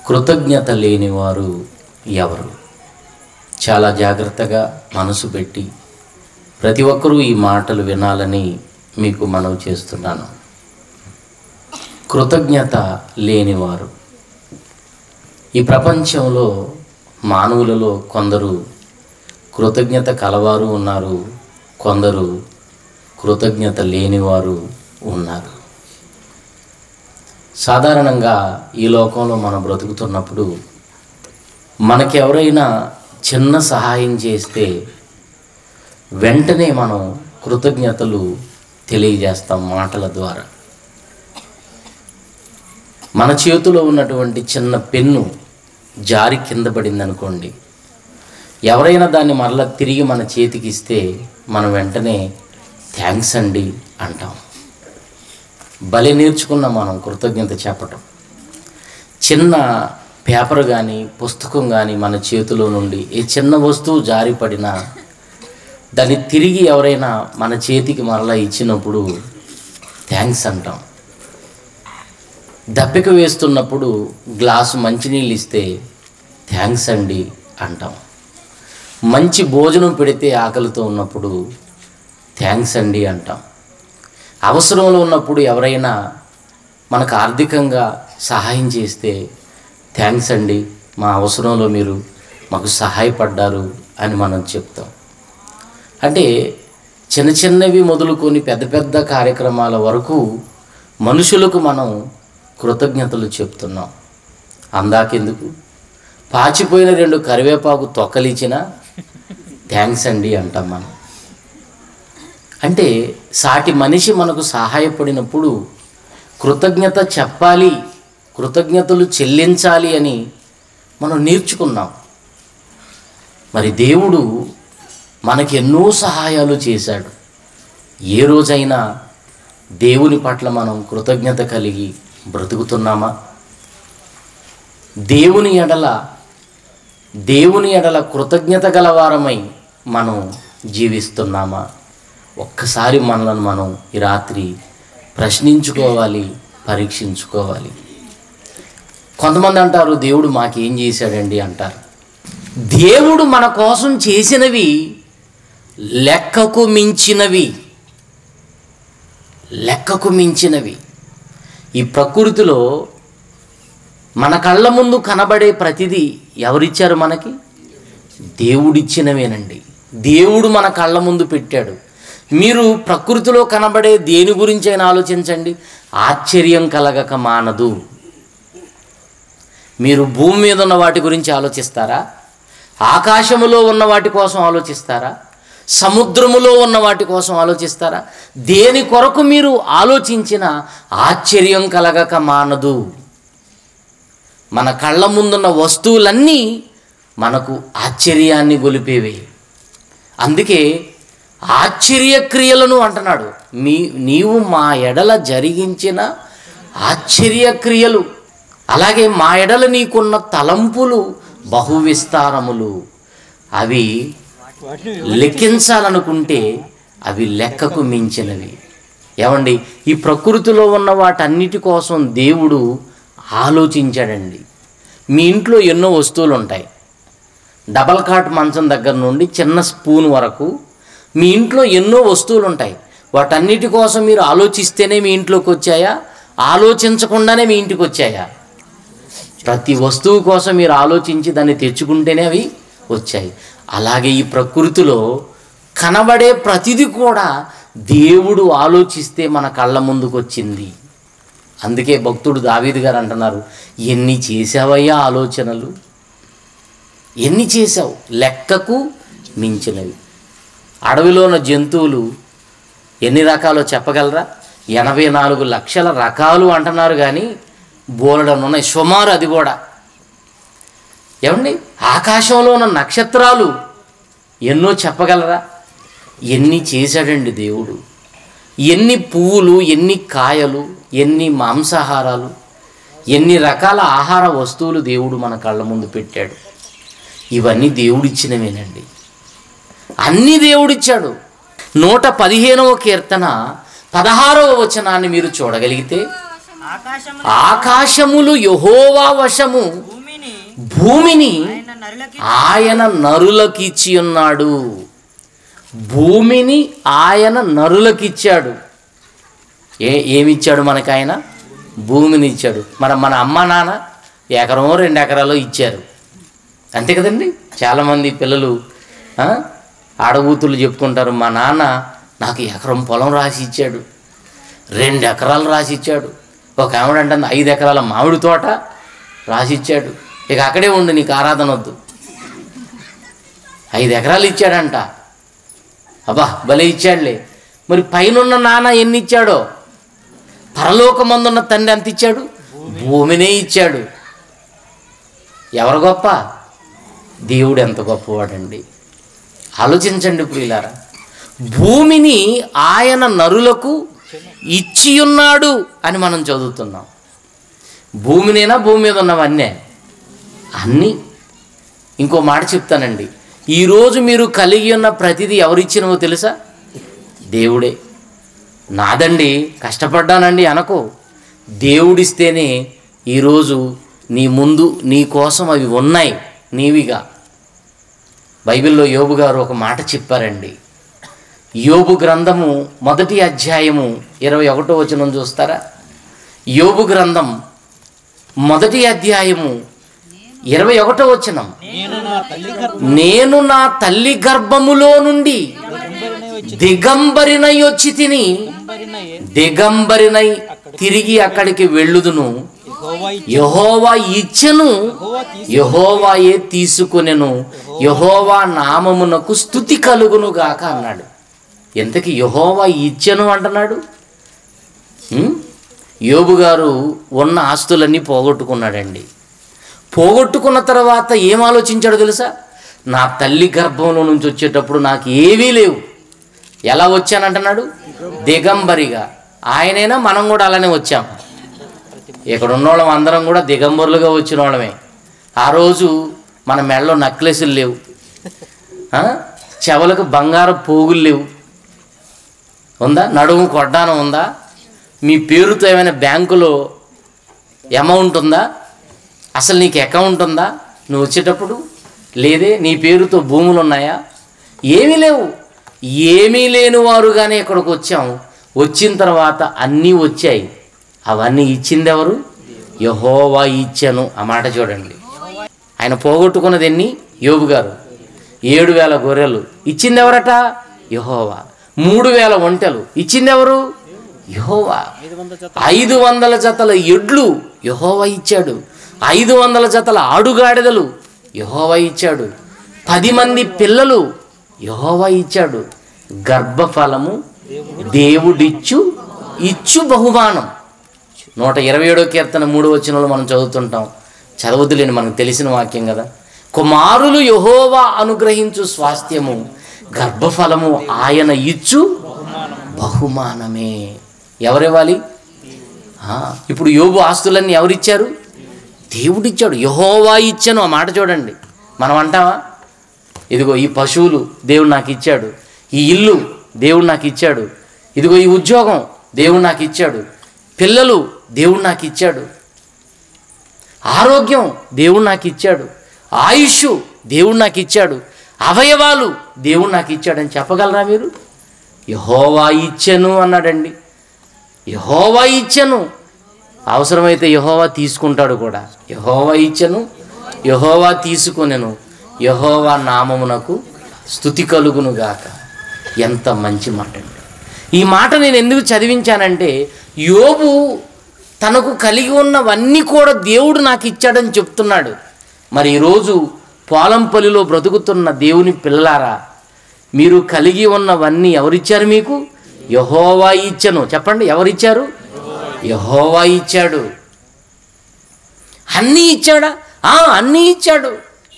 కృతజ్ఞత లేనివారు ఎవరు చాలా జాగ్రత్తగా మనసు పెట్టి ప్రతి ఒక్కరూ ఈ మాటలు వినాలని మీకు మనవి చేస్తున్నాను కృతజ్ఞత లేనివారు ఈ ప్రపంచంలో మానవులలో కొందరు కృతజ్ఞత కలవారు ఉన్నారు కొందరు కృతజ్ఞత లేనివారు ఉన్నారు సాధారణంగా ఈ లోకంలో మనం బ్రతుకుతున్నప్పుడు మనకెవరైనా చిన్న సహాయం చేస్తే వెంటనే మనం కృతజ్ఞతలు తెలియజేస్తాం మాటల ద్వారా మన చేతిలో ఉన్నటువంటి చిన్న పెన్ను జారి కింద పడింది అనుకోండి ఎవరైనా దాన్ని మరలా తిరిగి మన చేతికి ఇస్తే మనం వెంటనే థ్యాంక్స్ అండి అంటాం భలే నేర్చుకున్నాం మనం కృతజ్ఞత చెప్పటం చిన్న పేపర్ కానీ పుస్తకం కానీ మన చేతిలో నుండి ఏ చిన్న వస్తువు జారిపడినా దాన్ని తిరిగి ఎవరైనా మన చేతికి మరలా ఇచ్చినప్పుడు థ్యాంక్స్ అంటాం దప్పిక వేస్తున్నప్పుడు గ్లాసు మంచినీళ్ళు ఇస్తే థ్యాంక్స్ అండి అంటాం మంచి భోజనం పెడితే ఆకలితో ఉన్నప్పుడు థ్యాంక్స్ అండి అంటాం అవసరంలో ఉన్నప్పుడు ఎవరైనా మనకు ఆర్థికంగా సహాయం చేస్తే థ్యాంక్స్ అండి మా అవసరంలో మీరు మాకు సహాయపడ్డారు అని మనం చెప్తాం అంటే చిన్న చిన్నవి మొదలుకొని పెద్ద పెద్ద కార్యక్రమాల వరకు మనుషులకు మనం కృతజ్ఞతలు చెప్తున్నాం అందాకెందుకు పాచిపోయిన రెండు కరివేపాకు తొక్కలిచ్చినా థ్యాంక్స్ అండి అంటాం మనం అంటే సాటి మనిషి మనకు సహాయపడినప్పుడు కృతజ్ఞత చెప్పాలి కృతజ్ఞతలు చెల్లించాలి అని మనం నేర్చుకున్నాం మరి దేవుడు మనకి ఎన్నో సహాయాలు చేశాడు ఏ రోజైనా దేవుని పట్ల మనం కృతజ్ఞత కలిగి బ్రతుకుతున్నామా దేవుని ఎడల దేవుని ఎడల కృతజ్ఞత గలవారమై మనం జీవిస్తున్నామా ఒక్కసారి మనలను మనం ఈ రాత్రి ప్రశ్నించుకోవాలి పరీక్షించుకోవాలి కొంతమంది అంటారు దేవుడు మాకేం చేశాడండి అంటారు దేవుడు మన కోసం చేసినవి లెక్కకు మించినవి లెక్కకు మించినవి ఈ ప్రకృతిలో మన కళ్ళ ముందు కనబడే ప్రతిదీ ఎవరిచ్చారు మనకి దేవుడిచ్చినవేనండి దేవుడు మన కళ్ళ ముందు పెట్టాడు మీరు ప్రకృతిలో కనబడే దేని గురించి అయినా ఆలోచించండి ఆశ్చర్యం కలగక మానదు మీరు భూమి మీద ఉన్న వాటి గురించి ఆలోచిస్తారా ఆకాశములో ఉన్న వాటి కోసం ఆలోచిస్తారా సముద్రములో ఉన్న వాటి కోసం ఆలోచిస్తారా దేని కొరకు మీరు ఆలోచించిన ఆశ్చర్యం కలగక మానదు మన కళ్ళ ముందున్న వస్తువులన్నీ మనకు ఆశ్చర్యాన్ని గొలిపేవే అందుకే ఆశ్చర్యక్రియలను అంటున్నాడు మీ నీవు మా ఎడల జరిగించిన ఆశ్చర్యక్రియలు అలాగే మా ఎడల నీకున్న తలంపులు బహు విస్తారములు అవి లెక్కించాలనుకుంటే అవి లెక్కకు మించినవి ఏమండి ఈ ప్రకృతిలో ఉన్న వాటన్నిటి కోసం దేవుడు ఆలోచించాడండి మీ ఇంట్లో ఎన్నో వస్తువులు ఉంటాయి డబల్ కాట్ మంచం దగ్గర నుండి చిన్న స్పూన్ వరకు మీ ఇంట్లో ఎన్నో వస్తువులు ఉంటాయి వాటన్నిటి కోసం మీరు ఆలోచిస్తేనే మీ ఇంట్లోకి వచ్చాయా ఆలోచించకుండానే మీ ఇంటికి వచ్చాయా ప్రతి వస్తువు కోసం మీరు ఆలోచించి దాన్ని తెచ్చుకుంటేనే అవి వచ్చాయి అలాగే ఈ ప్రకృతిలో కనబడే ప్రతిదీ కూడా దేవుడు ఆలోచిస్తే మన కళ్ళ ముందుకు వచ్చింది అందుకే భక్తుడు దావీదు గారు అంటున్నారు ఎన్ని చేసావయ్యా ఆలోచనలు ఎన్ని చేసావు లెక్కకు మించినవి అడవిలో ఉన్న జంతువులు ఎన్ని రకాలో చెప్పగలరా ఎనభై నాలుగు లక్షల రకాలు అంటున్నారు కానీ బోలడం ఉన్నాయి సుమారు అది కూడా ఏమండి ఆకాశంలో ఉన్న నక్షత్రాలు ఎన్నో చెప్పగలరా ఎన్ని చేశాడండి దేవుడు ఎన్ని పువ్వులు ఎన్ని కాయలు ఎన్ని మాంసాహారాలు ఎన్ని రకాల ఆహార వస్తువులు దేవుడు మన కళ్ళ ముందు పెట్టాడు ఇవన్నీ దేవుడిచ్చినవేనండి అన్నీ దేవుడిచ్చాడు నూట పదిహేనవ కీర్తన పదహారవ వచనాన్ని మీరు చూడగలిగితే ఆకాశము ఆకాశములు యహోవా వశము భూమిని భూమిని ఆయన నరులకి ఆయన నరులకు ఇచ్చి ఉన్నాడు భూమిని ఆయన నరులకు ఇచ్చాడు ఏ ఏమిచ్చాడు మనకు ఆయన భూమిని ఇచ్చాడు మన మన అమ్మ నాన్న ఎకరం రెండు ఎకరాలు ఇచ్చారు అంతే కదండి చాలామంది పిల్లలు ఆ, ఆడగూతులు చెప్పుకుంటారు మా నాన్న నాకు ఎకరం పొలం రాసి ఇచ్చాడు రెండు ఎకరాలు రాసి ఇచ్చాడు ఒక ఆవిడ అంటుంది ఐదు ఎకరాల మామిడి తోట రాసి ఇచ్చాడు ఇక అక్కడే ఉండు నీకు ఆరాధన వద్దు ఐదు ఎకరాలు ఇచ్చాడంట అబ్బా భలే ఇచ్చాడులే మరి పైనున్న నాన్న ఎన్ని ఇచ్చాడో పరలోకమందున్న తండ్రి ఎంత ఇచ్చాడు భూమినే ఇచ్చాడు ఎవరు గొప్ప దేవుడు ఎంత గొప్పవాడండి ఆలోచించండి ప్రియులారా భూమిని ఆయన నరులకు ఇచ్చి ఉన్నాడు అని మనం చదువుతున్నాం భూమినేనా భూమి మీద ఉన్నవన్నీ అన్నీ ఇంకో మాట చెప్తానండి ఈరోజు మీరు కలిగి ఉన్న ప్రతిదీ ఎవరిచ్చినవో తెలుసా దేవుడే నాదండి కష్టపడ్డానండి అనకో దేవుడిస్తేనే ఈరోజు నీ ముందు నీ కోసం అవి ఉన్నాయి నీవిగా బైబిల్లో యోబు గారు ఒక మాట చెప్పారండి యోబు గ్రంథము మొదటి అధ్యాయము ఇరవై ఒకటో వచనం చూస్తారా యోబు గ్రంథం మొదటి అధ్యాయము ఇరవై ఒకటో వచనం నేను నా తల్లి నేను నా తల్లి గర్భములో నుండి గర్భంబరినై వచ్చి దిగంబరినై వచ్చి తిని గర్భంబరినై దిగంబరినై తిరిగి అక్కడికి వెళ్ళుదును యెహోవా ఇచ్చి యహోవా ఇచ్చెను యెహోవా తీసి యహోవాయే తీసుకొనెను యహోవా నామమునకు స్థుతి కలుగును గాక అన్నాడు ఎంతకి యహోవా ఇచ్చెను అంటున్నాడు ఉం? యోబు గారు ఉన్న ఆస్తులన్నీ పోగొట్టుకున్నాడండి పోగొట్టుకున్న తర్వాత ఏం ఆలోచించాడో తెలుసా నా తల్లి గర్భంలో నుంచి వచ్చేటప్పుడు నాకు ఏవీ లేవు ఎలా వచ్చానంటున్నాడు దిగంబరిగా ఆయనైనా మనం కూడా అలానే వచ్చాం ఇక్కడ ఉన్నోళ్ళం అందరం కూడా దిగంబరులుగా వచ్చిన వాళ్ళమే ఆ రోజు మన మెడలో నక్లెసులు లేవు ఆ? చెవులకు బంగారు పోగులు లేవు ఉందా నడుము కొడ్డానం ఉందా మీ పేరుతో ఏమైనా బ్యాంకులో అమౌంట్ ఉందా అసలు నీకు అకౌంట్ ఉందా నువ్వు వచ్చేటప్పుడు లేదే నీ పేరుతో భూములు ఉన్నాయా ఏమీ లేవు ఏమీ లేని వారుగానే ఇక్కడికి వచ్చాం వచ్చిన తర్వాత అన్నీ వచ్చాయి అవన్నీ ఇచ్చింది ఎవరు యహోవా ఇచ్చాను ఆ మాట చూడండి ఆయన పోగొట్టుకున్నది ఎన్ని యోబు గారు ఏడు వేల గొర్రెలు ఇచ్చింది ఎవరట యహోవా మూడు వేల ఒంటెలు ఇచ్చింది ఎవరు యహోవా ఐదు వందల జత ఐదు వందల జతల ఎడ్లు యహోవా ఇచ్చాడు ఐదు వందల జతల ఆడుగాడిదలు యహోవా ఇచ్చాడు పది మంది పిల్లలు యహోవా ఇచ్చాడు గర్భఫలము దేవుడిచ్చు ఇచ్చు బహుమానం నూట ఇరవై ఏడో కీర్తన మూడు వచనంలో మనం చదువుతుంటాం చదవద్దులేని మనకు తెలిసిన వాక్యం కదా కుమారులు యహోవా అనుగ్రహించు స్వాస్థ్యము గర్భఫలము ఆయన ఇచ్చు బహుమానమే ఎవరివ్వాలి ఆ, ఇప్పుడు యోబు ఆస్తులన్నీ ఎవరిచ్చారు దేవుడిచ్చాడు యహోవా ఇచ్చాను ఆ మాట చూడండి మనం అంటావా ఇదిగో ఈ పశువులు దేవుడు నాకు ఇచ్చాడు ఈ ఇల్లు దేవుడు నాకు ఇచ్చాడు ఇదిగో ఈ ఉద్యోగం దేవుడు నాకు ఇచ్చాడు పిల్లలు దేవుడు నాకు ఇచ్చాడు ఆరోగ్యం దేవుడు నాకు ఇచ్చాడు ఆయుష్ దేవుడు నాకు ఇచ్చాడు అవయవాలు దేవుడు నాకు ఇచ్చాడని చెప్పగలరా మీరు యహోవా ఇచ్చెను అన్నాడండి యహోవా ఇచ్చెను అవసరమైతే యహోవా తీసుకుంటాడు కూడా యహోవా ఇచ్చెను యహోవా తీసుకొనెను యహోవా నామమునకు స్థుతి కలుగును గాక ఎంత మంచి మాట అండి ఈ మాట నేను ఎందుకు చదివించానంటే యోబు తనకు కలిగి ఉన్నవన్నీ కూడా దేవుడు నాకు ఇచ్చాడని చెప్తున్నాడు మరి ఈరోజు పోలంపల్లిలో బ్రతుకుతున్న దేవుని పిల్లలారా మీరు కలిగి ఉన్నవన్నీ ఎవరిచ్చారు మీకు యహోవా ఇచ్చను చెప్పండి ఎవరిచ్చారు యహోవా ఇచ్చాడు అన్నీ ఇచ్చాడా ఆ, అన్నీ ఇచ్చాడు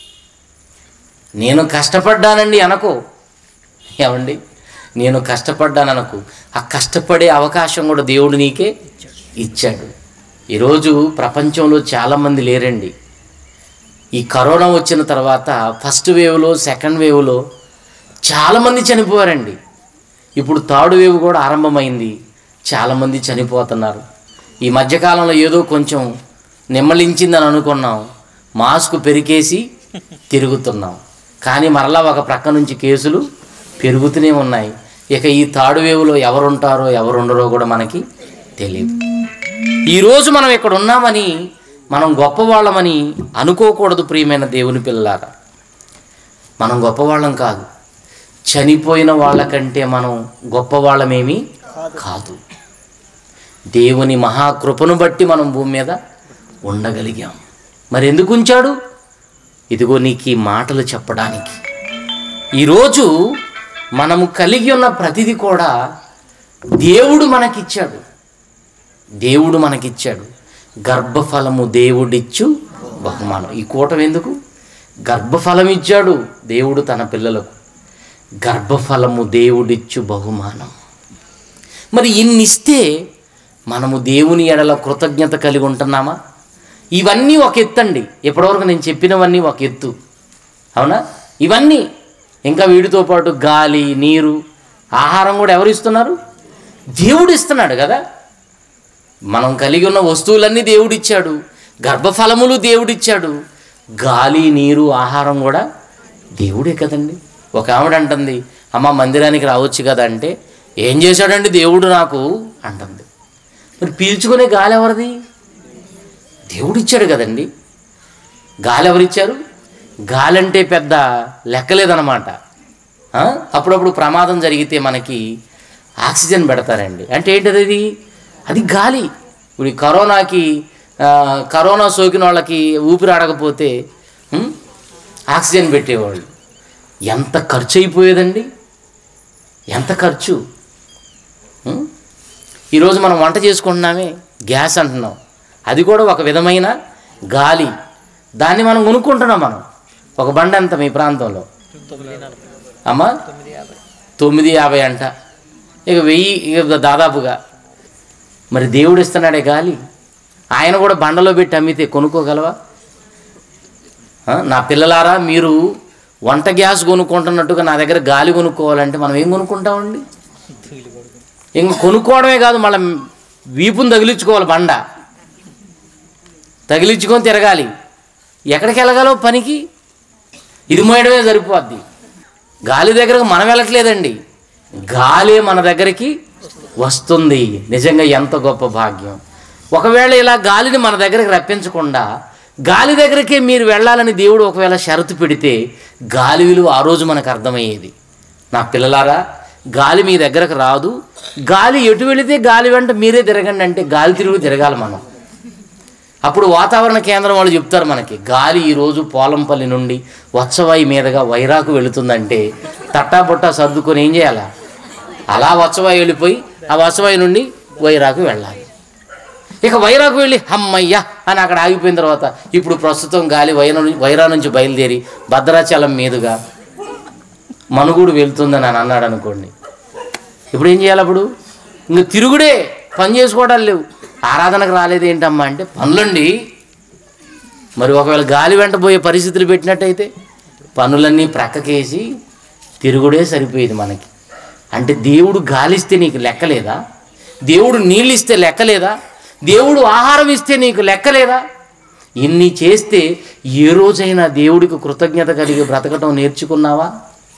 నేను కష్టపడ్డానండి అనకో ఏమండి నేను కష్టపడ్డాను అనకు ఆ కష్టపడే అవకాశం కూడా దేవుడు నీకే ఇచ్చాడు ఈరోజు ప్రపంచంలో చాలామంది లేరండి ఈ కరోనా వచ్చిన తర్వాత ఫస్ట్ వేవ్లో సెకండ్ వేవ్లో చాలామంది చనిపోయారండి ఇప్పుడు థర్డ్ వేవ్ కూడా ఆరంభమైంది చాలామంది చనిపోతున్నారు ఈ మధ్యకాలంలో ఏదో కొంచెం నిమ్మలించిందని అనుకున్నాం మాస్క్ పెరికేసి తిరుగుతున్నాం కానీ మరలా ఒక ప్రక్క నుంచి కేసులు పెరుగుతూనే ఉన్నాయి ఇక ఈ తాడు వేవులో ఎవరుంటారో ఎవరుండరో కూడా మనకి తెలియదు ఈరోజు మనం ఇక్కడ ఉన్నామని మనం గొప్పవాళ్ళమని అనుకోకూడదు ప్రియమైన దేవుని పిల్లలారా మనం గొప్పవాళ్ళం కాదు చనిపోయిన వాళ్ళకంటే మనం గొప్పవాళ్ళమేమీ కాదు దేవుని మహాకృపను బట్టి మనం భూమి మీద ఉండగలిగాం మరి ఎందుకు ఉంచాడు ఇదిగో నీకు ఈ మాటలు చెప్పడానికి ఈరోజు మనము కలిగి ఉన్న ప్రతిదీ కూడా దేవుడు మనకిచ్చాడు దేవుడు మనకిచ్చాడు గర్భఫలము దేవుడిచ్చు బహుమానం ఈ కూటం ఎందుకు గర్భఫలం ఇచ్చాడు దేవుడు తన పిల్లలకు గర్భఫలము దేవుడిచ్చు బహుమానం మరి ఇన్ని ఇస్తే మనము దేవుని ఎడల కృతజ్ఞత కలిగి ఉంటున్నామా ఇవన్నీ ఒక ఎత్తు అండి ఇప్పటివరకు నేను చెప్పినవన్నీ ఒక ఎత్తు అవునా ఇవన్నీ ఇంకా వీటితో పాటు గాలి నీరు ఆహారం కూడా ఎవరు ఇస్తున్నారు దేవుడు ఇస్తున్నాడు కదా మనం కలిగి ఉన్న వస్తువులన్నీ దేవుడిచ్చాడు గర్భఫలములు దేవుడిచ్చాడు గాలి నీరు ఆహారం కూడా దేవుడే కదండి ఒక ఆవిడ అంటుంది అమ్మ మందిరానికి రావచ్చు కదా అంటే ఏం చేశాడండి దేవుడు నాకు అంటుంది మరి పీల్చుకునే గాలి ఎవరిది దేవుడు ఇచ్చాడు కదండి గాలి ఎవరిచ్చారు గాలి అంటే పెద్ద లెక్కలేదన్నమాట ఆ? అప్పుడప్పుడు ప్రమాదం జరిగితే మనకి ఆక్సిజన్ పెడతారండి అంటే ఏంటది అది అది గాలి ఇప్పుడు ఈ కరోనాకి ఆ, కరోనా సోకిన వాళ్ళకి ఊపిరి ఆడకపోతే ఉం? ఆక్సిజన్ పెట్టేవాళ్ళు ఎంత ఖర్చు అయిపోయేదండి ఎంత ఖర్చు ఉం? ఈరోజు మనం వంట చేసుకుంటున్నామే గ్యాస్ అంటున్నాం అది కూడా ఒక విధమైన గాలి దాన్ని మనం కొనుక్కుంటున్నాం మనం ఒక బండి ఎంత మీ ప్రాంతంలో అమ్మా తొమ్మిది యాభై అంట ఇక వెయ్యి ఇక దాదాపుగా మరి దేవుడు ఇస్తున్నాడే గాలి ఆయన కూడా బండలో పెట్టి అమ్మితే కొనుక్కోగలవా ఆ, నా పిల్లలారా మీరు వంట గ్యాస్ కొనుక్కుంటున్నట్టుగా నా దగ్గర గాలి కొనుక్కోవాలంటే మనం ఏం కొనుక్కుంటామండి ఇంక కొనుక్కోవడమే కాదు మళ్ళీ వీపుని తగిలించుకోవాలి బండ తగిలించుకొని తిరగాలి ఎక్కడికి వెళ్ళగలవు పనికి ఇది మోయడమే సరిపోద్ది గాలి దగ్గరకు మనం వెళ్ళట్లేదండి గాలే మన దగ్గరికి వస్తుంది నిజంగా ఎంత గొప్ప భాగ్యం ఒకవేళ ఇలా గాలిని మన దగ్గరికి రప్పించకుండా గాలి దగ్గరికే మీరు వెళ్ళాలని దేవుడు ఒకవేళ షరతు పెడితే గాలి విలువ ఆ రోజు మనకు అర్థమయ్యేది నా పిల్లలారా గాలి మీ దగ్గరకు రాదు గాలి ఎటు వెళితే గాలి వెంట మీరే తిరగండి అంటే గాలి తిరుగు తిరగాలి మనం అప్పుడు వాతావరణ కేంద్రం వాళ్ళు చెప్తారు మనకి గాలి ఈరోజు పోలంపల్లి నుండి వత్సవాయి మీదుగా వైరాకు వెళుతుందంటే తట్టా బుట్టా సర్దుకొని ఏం చేయాలా అలా వత్సవాయి వెళ్ళిపోయి ఆ వత్సవాయి నుండి వైరాకు వెళ్ళాలి ఇక వైరాకు వెళ్ళి అమ్మయ్యా అని అక్కడ ఆగిపోయిన తర్వాత ఇప్పుడు ప్రస్తుతం గాలి వైరా నుంచి వైరా నుంచి బయలుదేరి భద్రాచలం మీదుగా మనుగుడు వెళ్తుందని అని అన్నాడు అనుకోండి ఇప్పుడు ఏం చేయాలి అప్పుడు ఇంక తిరుగుడే పని చేసుకోవడాలు లేవు ఆరాధనకు రాలేదేంటమ్మా అంటే పనులండి మరి ఒకవేళ గాలి వెంట పోయే పరిస్థితులు పెట్టినట్టయితే పనులన్నీ ప్రక్కకేసి తిరుగుడే సరిపోయేది మనకి అంటే దేవుడు గాలిస్తే నీకు లెక్కలేదా దేవుడు నీళ్ళు ఇస్తే లెక్కలేదా దేవుడు ఆహారం ఇస్తే నీకు లెక్కలేదా ఇన్ని చేస్తే ఏ రోజైనా దేవుడికి కృతజ్ఞత కలిగి బ్రతకటం నేర్చుకున్నావా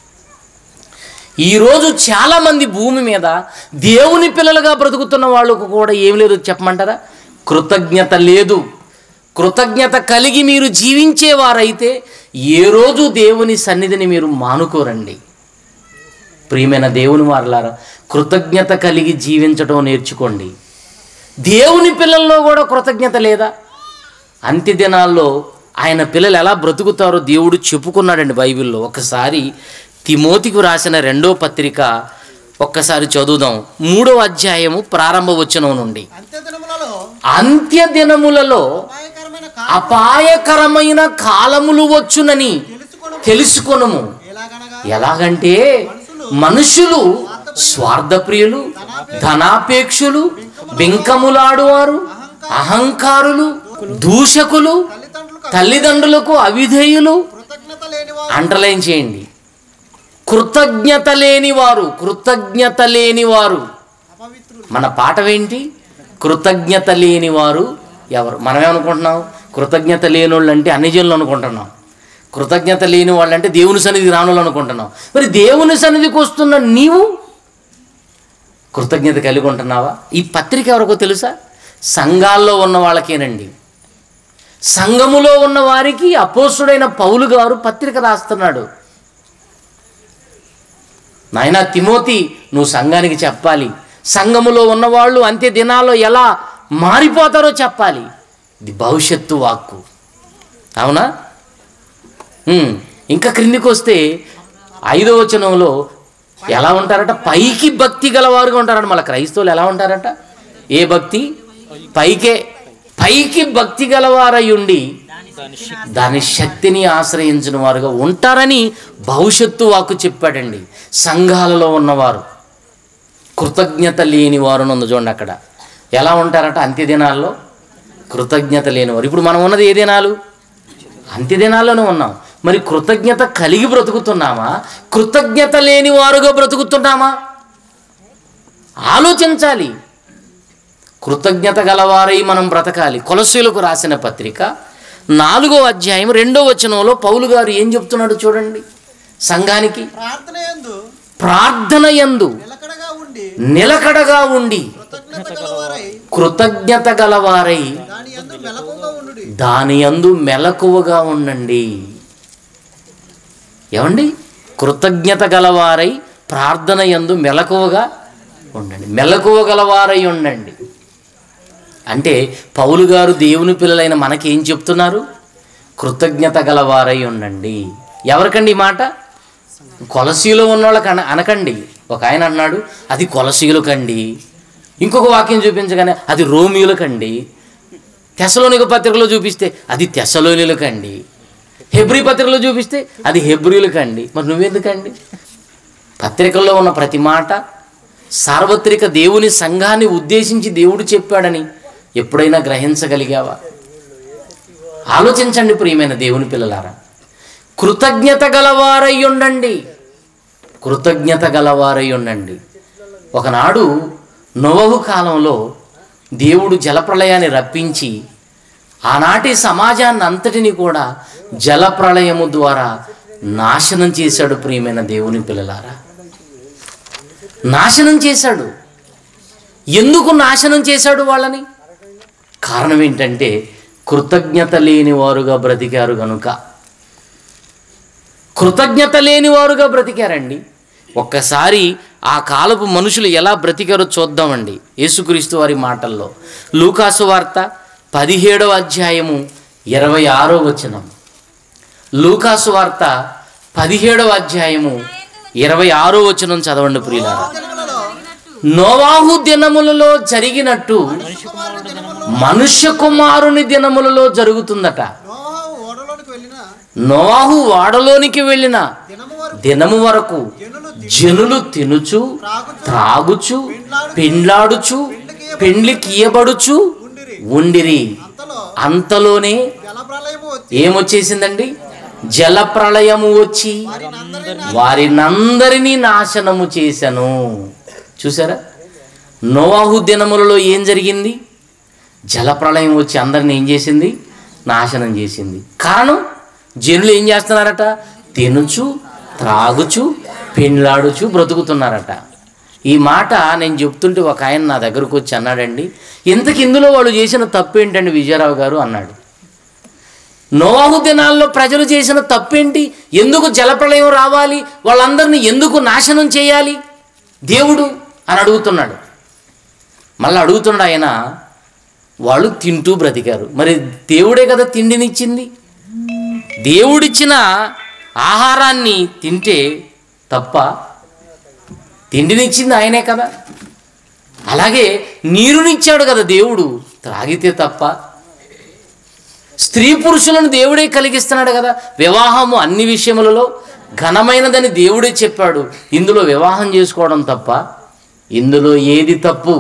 ఈరోజు చాలామంది భూమి మీద దేవుని పిల్లలుగా బ్రతుకుతున్న వాళ్ళకు కూడా ఏం లేదు చెప్పమంటారా కృతజ్ఞత లేదు కృతజ్ఞత కలిగి మీరు జీవించేవారైతే ఏ రోజు దేవుని సన్నిధిని మీరు మానుకోరండి ప్రియమైన దేవుని వారలారా కృతజ్ఞత కలిగి జీవించడం నేర్చుకోండి దేవుని పిల్లల్లో కూడా కృతజ్ఞత లేదా అంత్య దినాల్లో ఆయన పిల్లలు ఎలా బ్రతుకుతారో దేవుడు చెప్పుకున్నాడండి బైబిల్లో ఒకసారి తిమోతికి రాసిన రెండో పత్రిక ఒక్కసారి చదువుదాం మూడో అధ్యాయము ప్రారంభ వచనం నుండి అంత్యదినములలో అంత్య దినములలో అపాయకరమైన అపాయకరమైన కాలములు వచ్చునని తెలుసుకొను తెలుసుకొనుము ఎలాగనగా ఎలాగంటే మనుషులు స్వార్థప్రియులు ధనాపేక్షులు బింకములాడువారు అహంకారులు దూషకులు తల్లిదండ్రులకు తల్లిదండ్రులకు అవిధేయులు కృతజ్ఞత లేనివారు అండర్లైన్ చేయండి కృతజ్ఞత లేనివారు కృతజ్ఞత లేనివారు అపవిత్రులు మన పాఠమేంటి కృతజ్ఞత లేని వారు ఎవరు మనమేమనుకుంటున్నాం కృతజ్ఞత లేని వాళ్ళు అంటే అన్ని జనులు అనుకుంటున్నాం కృతజ్ఞత లేని వాళ్ళు అంటే దేవుని సన్నిధికి రాని వాళ్ళు అనుకుంటున్నాం మరి దేవుని సన్నిధికి వస్తున్న నీవు కృతజ్ఞత కలిగి ఉంటున్నావా ఈ పత్రిక ఎవరికో తెలుసా సంఘాల్లో ఉన్న వాళ్ళకేనండి సంఘములో ఉన్న వారికి అపోసుడైన పౌలు గారు పత్రిక రాస్తున్నాడు నాయనా తిమోతి నువ్వు సంఘానికి చెప్పాలి సంఘములో ఉన్నవాళ్ళు అంత్య దినాల్లో ఎలా మారిపోతారో చెప్పాలి ఇది భవిష్యత్తు వాక్కు అవునా ఉమ్, ఇంకా క్రిందికి వస్తే ఐదో వచనంలో ఎలా ఉంటారట పైకి భక్తి గలవారుగా ఉంటారట మళ్ళీ క్రైస్తవులు ఎలా ఉంటారట ఏ భక్తి పైకే పైకి భక్తి గలవారై ఉండి దాని శక్తి దాని శక్తిని ఆశ్రయించిన వారుగా ఉంటారని భవిష్యత్తు వాక్కు చెప్పాడండి సంఘాలలో ఉన్నవారు కృతజ్ఞత లేని వారు ఉంది చూడండి అక్కడ ఎలా ఉంటారట అంత్య దినాల్లో కృతజ్ఞత లేనివారు ఇప్పుడు మనం ఉన్నది ఏ దినాలు అంత్య దినాల్లోనే ఉన్నాం మరి కృతజ్ఞత కలిగి బ్రతుకుతున్నామా కృతజ్ఞత లేని వారుగా బ్రతుకుతున్నామా ఆలోచించాలి కృతజ్ఞత గలవారై మనం బ్రతకాలి కొలసీలకు రాసిన పత్రిక నాలుగో అధ్యాయం రెండో వచనంలో పౌలు గారు ఏం చెప్తున్నాడు చూడండి సంఘానికి ప్రార్థన యందు ప్రార్థన యందు నిలకడగా ఉండి నిలకడగా ఉండి కృతజ్ఞత గలవారై కృతజ్ఞత గలవారై దాని యందు మెలకుగా ఉండుడి దాని యందు మెలకువగా ఉండండి ఏమండి కృతజ్ఞత గలవారై ప్రార్థన యందు మెలకువగా ఉండండి మెలకువ గలవారై ఉండండి అంటే పౌలు గారు దేవుని పిల్లలైన మనకి ఏం చెప్తున్నారు కృతజ్ఞత గలవారై ఉండండి ఎవరికండి ఈ మాట కొలసీలో ఉన్న వాళ్ళకి అన అనకండి ఒక ఆయన అన్నాడు అది కొలసీలకండి ఇంకొక వాక్యం చూపించగానే అది రోమియులకండి తెసలోనిక పత్రికలో చూపిస్తే అది తెసలోనిలకండి హెబ్రి పత్రికలో చూపిస్తే అది హెబ్రిలకండి మరి నువ్వెందుకండి పత్రికల్లో ఉన్న ప్రతి మాట సార్వత్రిక దేవుని సంఘాన్ని ఉద్దేశించి దేవుడు చెప్పాడని ఎప్పుడైనా గ్రహించగలిగావా ఆలోచించండి ప్రియమైన దేవుని పిల్లలారా కృతజ్ఞత గలవారై ఉండండి కృతజ్ఞత గలవారై ఉండండి ఒకనాడు నోవహు కాలంలో దేవుడు జలప్రళయాన్ని రప్పించి ఆనాటి సమాజాన్ని అంతటిని కూడా జలప్రళయము ద్వారా నాశనం చేశాడు ప్రియమైన దేవుని పిల్లలారా నాశనం చేశాడు ఎందుకు నాశనం చేశాడు వాళ్ళని కారణం ఏంటంటే కృతజ్ఞత లేని వారుగా బ్రతికారు గనుక కృతజ్ఞత లేని వారుగా బ్రతికారండి ఒక్కసారి ఆ కాలపు మనుషులు ఎలా బ్రతికారో చూద్దామండి యేసుక్రీస్తు వారి మాటల్లో లూకాసు వార్త పదిహేడవ అధ్యాయము ఇరవై ఆరో వచనం లూకాసు వార్త పదిహేడవ అధ్యాయము ఇరవై ఆరో వచనం చదవండి ప్రియులారా దినములలో నోవాహు దినములలో జరిగినట్టు కుమారుని దినములలో మనుష్య కుమారుని దినములలో జరుగుతుందట నోవాహు ఓడలోనికి వెళ్ళిన నోవాహు వాడలోనికి వెళ్ళిన దినము వరకు దినము వరకు జనులు జనులు తినుచు త్రాగుచు పెండ్లాడుచు పెండ్లికియబడుచు ఉండిరి అంతలో అంతలోనే జలప్రలయము వచ్చి ఏమొచ్చేసిందండి జల ప్రళయము వచ్చి వారినందరినీ వారినందరినీ నాశనము చేశాను చూసారా నోవాహు దినములలో ఏం జరిగింది జల ప్రళయం వచ్చి అందరిని ఏం చేసింది నాశనం చేసింది కారణం జనులు ఏం చేస్తున్నారట తినుచు త్రాగుచు పెండ్లాడుచు బ్రతుకుతున్నారట ఈ మాట నేను చెప్తుంటే ఒక ఆయన నా దగ్గరకు వచ్చి అన్నాడండి ఇంతకు ఇందులో వాళ్ళు చేసిన తప్పు ఏంటండి విజయరావు గారు అన్నాడు నోవాహు దినాల్లో ప్రజలు చేసిన తప్పేంటి ఎందుకు జలప్రళయం రావాలి వాళ్ళందరినీ ఎందుకు నాశనం చేయాలి దేవుడు అని అడుగుతున్నాడు మళ్ళీ అడుగుతున్నాడు ఆయన వాళ్ళు తింటూ బ్రతికారు మరి దేవుడే కదా తిండినిచ్చింది దేవుడిచ్చిన ఆహారాన్ని తింటే తప్ప తిండినిచ్చింది ఆయనే కదా అలాగే నీరునిచ్చాడు కదా దేవుడు త్రాగితే తప్ప స్త్రీ పురుషులను దేవుడే కలిగిస్తున్నాడు కదా వివాహము అన్ని విషయములలో ఘనమైనదని దేవుడే చెప్పాడు ఇందులో వివాహం చేసుకోవడం తప్ప ఇందులో ఏది తప్పు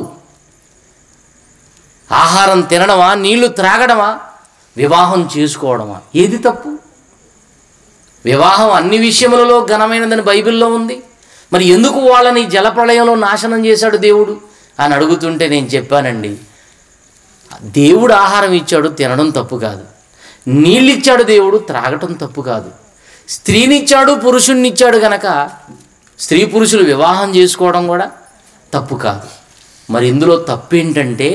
ఆహారం తినడమా నీళ్లు త్రాగడమా వివాహం చేసుకోవడమా ఏది తప్పు వివాహం అన్ని విషయములలో ఘనమైనదని బైబిల్లో ఉంది మరి ఎందుకు వాళ్ళని జలప్రళయంలో నాశనం చేశాడు దేవుడు అని అడుగుతుంటే నేను చెప్పానండి దేవుడు ఆహారం ఇచ్చాడు తినడం తప్పు కాదు నీళ్ళు ఇచ్చాడు దేవుడు త్రాగటం తప్పు కాదు స్త్రీనిచ్చాడు పురుషుణ్ణిచ్చాడు గనక స్త్రీ పురుషులు వివాహం చేసుకోవడం కూడా తప్పు కాదు మరి ఇందులో తప్పు ఏంటంటే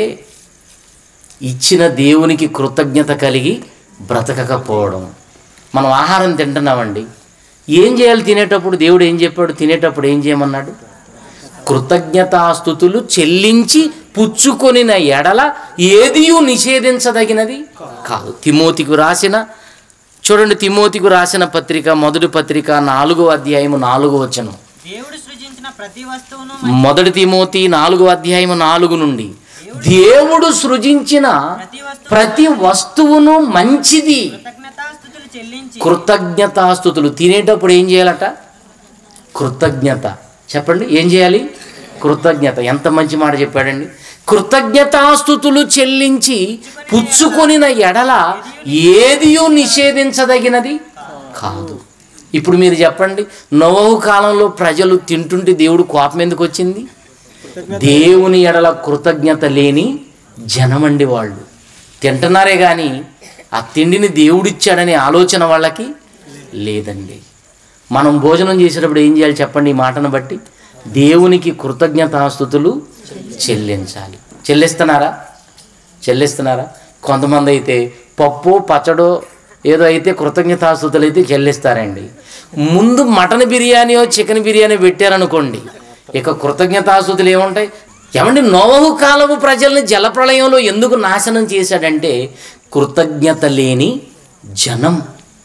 ఇచ్చిన దేవునికి కృతజ్ఞత కలిగి బ్రతకకపోవడం మనం ఆహారం తింటున్నామండి ఏం చేయాలి తినేటప్పుడు దేవుడు ఏం చెప్పాడు తినేటప్పుడు ఏం చేయమన్నాడు కృతజ్ఞతాస్థుతులు చెల్లించి పుచ్చుకొనిన ఎడల ఏదియూ నిషేధించదగినది కాదు తిమోతికు రాసిన చూడండి తిమోతికు రాసిన పత్రిక మొదటి పత్రిక నాలుగో అధ్యాయము నాలుగో వచనం దేవుడు సృజించిన ప్రతి వస్తువును మొదటి తిమోతి నాలుగో అధ్యాయము నాలుగు నుండి దేవుడు సృజించిన ప్రతి వస్తువు ప్రతి వస్తువును మంచిది కృతజ్ఞతాస్థుతులు చెల్లించి కృతజ్ఞతాస్థుతులు తినేటప్పుడు ఏం చేయాలట కృతజ్ఞత చెప్పండి ఏం చేయాలి కృతజ్ఞత ఎంత మంచి మాట చెప్పాడండి కృతజ్ఞతాస్థుతులు చెల్లించి పుచ్చుకొనిన ఎడల ఏదియూ నిషేధించదగినది కాదు ఇప్పుడు మీరు చెప్పండి నోవహు కాలంలో ప్రజలు తింటుంటే దేవుడు కోపం ఎందుకు వచ్చింది దేవుని ఎడల కృతజ్ఞత లేని జనమండి వాళ్ళు తింటున్నారే కానీ ఆ తిండిని దేవుడిచ్చాడనే ఆలోచన వాళ్ళకి లేదండి మనం భోజనం చేసేటప్పుడు ఏం చేయాలి చెప్పండి ఈ మాటను బట్టి దేవునికి కృతజ్ఞతాస్థుతులు చెల్లించాలి చెల్లిస్తున్నారా చెల్లిస్తున్నారా కొంతమంది అయితే పప్పు పచ్చడో ఏదో అయితే కృతజ్ఞతాస్థుతులు అయితే చెల్లిస్తారండి ముందు మటన్ బిర్యానీయో చికెన్ బిర్యానీ పెట్టారనుకోండి ఇక కృతజ్ఞతాస్థుతులు ఏముంటాయి ఏమండి నోవహు కాలము ప్రజల్ని జలప్రళయంలో ఎందుకు నాశనం చేశాడంటే కృతజ్ఞత లేని జనం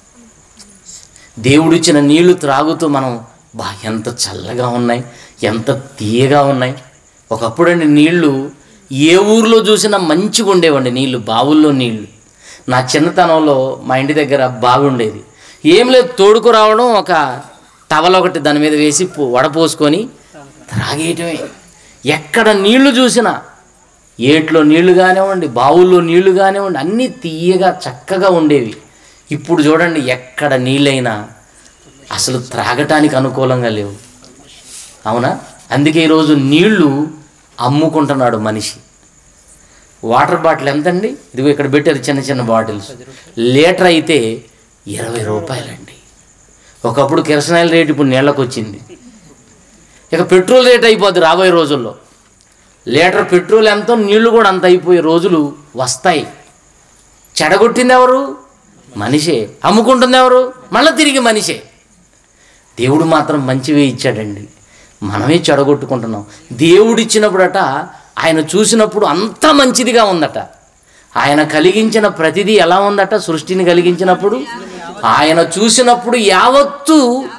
దేవుడిచ్చిన నీళ్లు త్రాగుతూ మనం బా ఎంత చల్లగా ఉన్నాయి ఎంత తీయగా ఉన్నాయి ఒకప్పుడండి నీళ్లు ఏ ఊర్లో చూసినా మంచిగా ఉండేవండి నీళ్లు బావుల్లో నీళ్లు నా చిన్నతనంలో మా ఇంటి దగ్గర బావి ఉండేది ఏం లేదు తోడుకు రావడం ఒక టవల్ ఒకటి దాని మీద వేసి పో- వడపోసుకొని త్రాగేయటమే ఎక్కడ నీళ్లు చూసినా ఏట్లో నీళ్లు కానివ్వండి బావుల్లో నీళ్లు కానివ్వండి అన్నీ తీయగా చక్కగా ఉండేవి ఇప్పుడు చూడండి ఎక్కడ నీళ్ళైనా అసలు త్రాగటానికి అనుకూలంగా లేవు అవునా అందుకే ఈరోజు నీళ్లు అమ్ముకుంటున్నాడు మనిషి వాటర్ బాటిల్ ఎంతండి ఇదిగో ఇక్కడ పెట్టారు చిన్న చిన్న బాటిల్స్ లీటర్ అయితే ఇరవై రూపాయలండి ఒకప్పుడు కిరసనాయిల రేటు ఇప్పుడు నీళ్ళకు వచ్చింది ఇక పెట్రోల్ రేట్ అయిపోద్ది రాబోయే రోజుల్లో లీటర్ పెట్రోల్ ఎంతో నీళ్లు కూడా అంత అయిపోయే రోజులు వస్తాయి చెడగొట్టింది ఎవరు మనిషే అమ్ముకుంటుంది ఎవరు మళ్ళీ తిరిగి మనిషే దేవుడు మాత్రం మంచివే ఇచ్చాడండి మనమే చెడగొట్టుకుంటున్నాం దేవుడు ఇచ్చినప్పుడట ఆయన చూసినప్పుడు అంత మంచిదిగా ఉందట ఆయన కలిగించిన ప్రతిదీ ఎలా ఉందట సృష్టిని కలిగించినప్పుడు ఆయన చూసినప్పుడు యావత్తు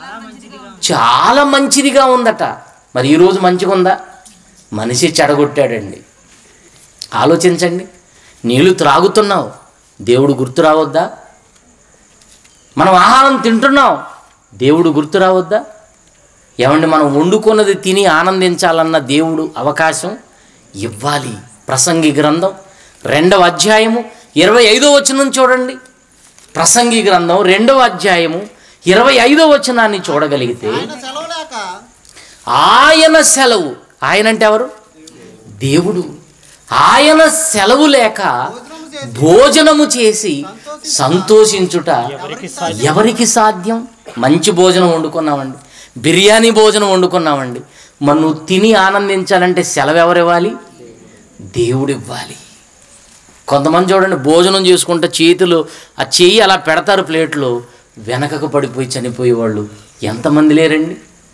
చాలా మంచిదిగా ఉందట మరి ఈరోజు మంచిగా ఉందా మనిషి చెడగొట్టాడండి ఆలోచించండి నీళ్లు త్రాగుతున్నావు దేవుడు గుర్తు రావద్దా మనం ఆహారం తింటున్నాం దేవుడు గుర్తు రావద్దా ఏమండి మనం వండుకున్నది తిని ఆనందించాలన్న దేవుడు అవకాశం ఇవ్వాలి ప్రసంగి గ్రంథం రెండవ అధ్యాయము ఇరవై ఐదో వచనం చూడండి ప్రసంగి గ్రంథం రెండవ అధ్యాయము ఇరవై ఐదో వచనాన్ని చూడగలిగితే ఆయన సెలవు లేక ఆయన సెలవు ఆయన అంటే ఎవరు దేవుడు ఆయన సెలవు లేక భోజనము భోజనము చేసి చేసి సంతోషించుట ఎవరికి సాధ్యం మంచి భోజనం వండుకున్నామండి బిర్యానీ భోజనం వండుకున్నామండి మరి నువ్వు తిని ఆనందించాలంటే సెలవు ఎవరు ఇవ్వాలి దేవుడు ఇవ్వాలి కొంతమంది చూడండి భోజనం చేసుకుంటే చేతులు ఆ చెయ్యి అలా పెడతారు ప్లేట్లో వెనకకు పడిపోయి చనిపోయేవాళ్ళు ఎంతమంది లేరండి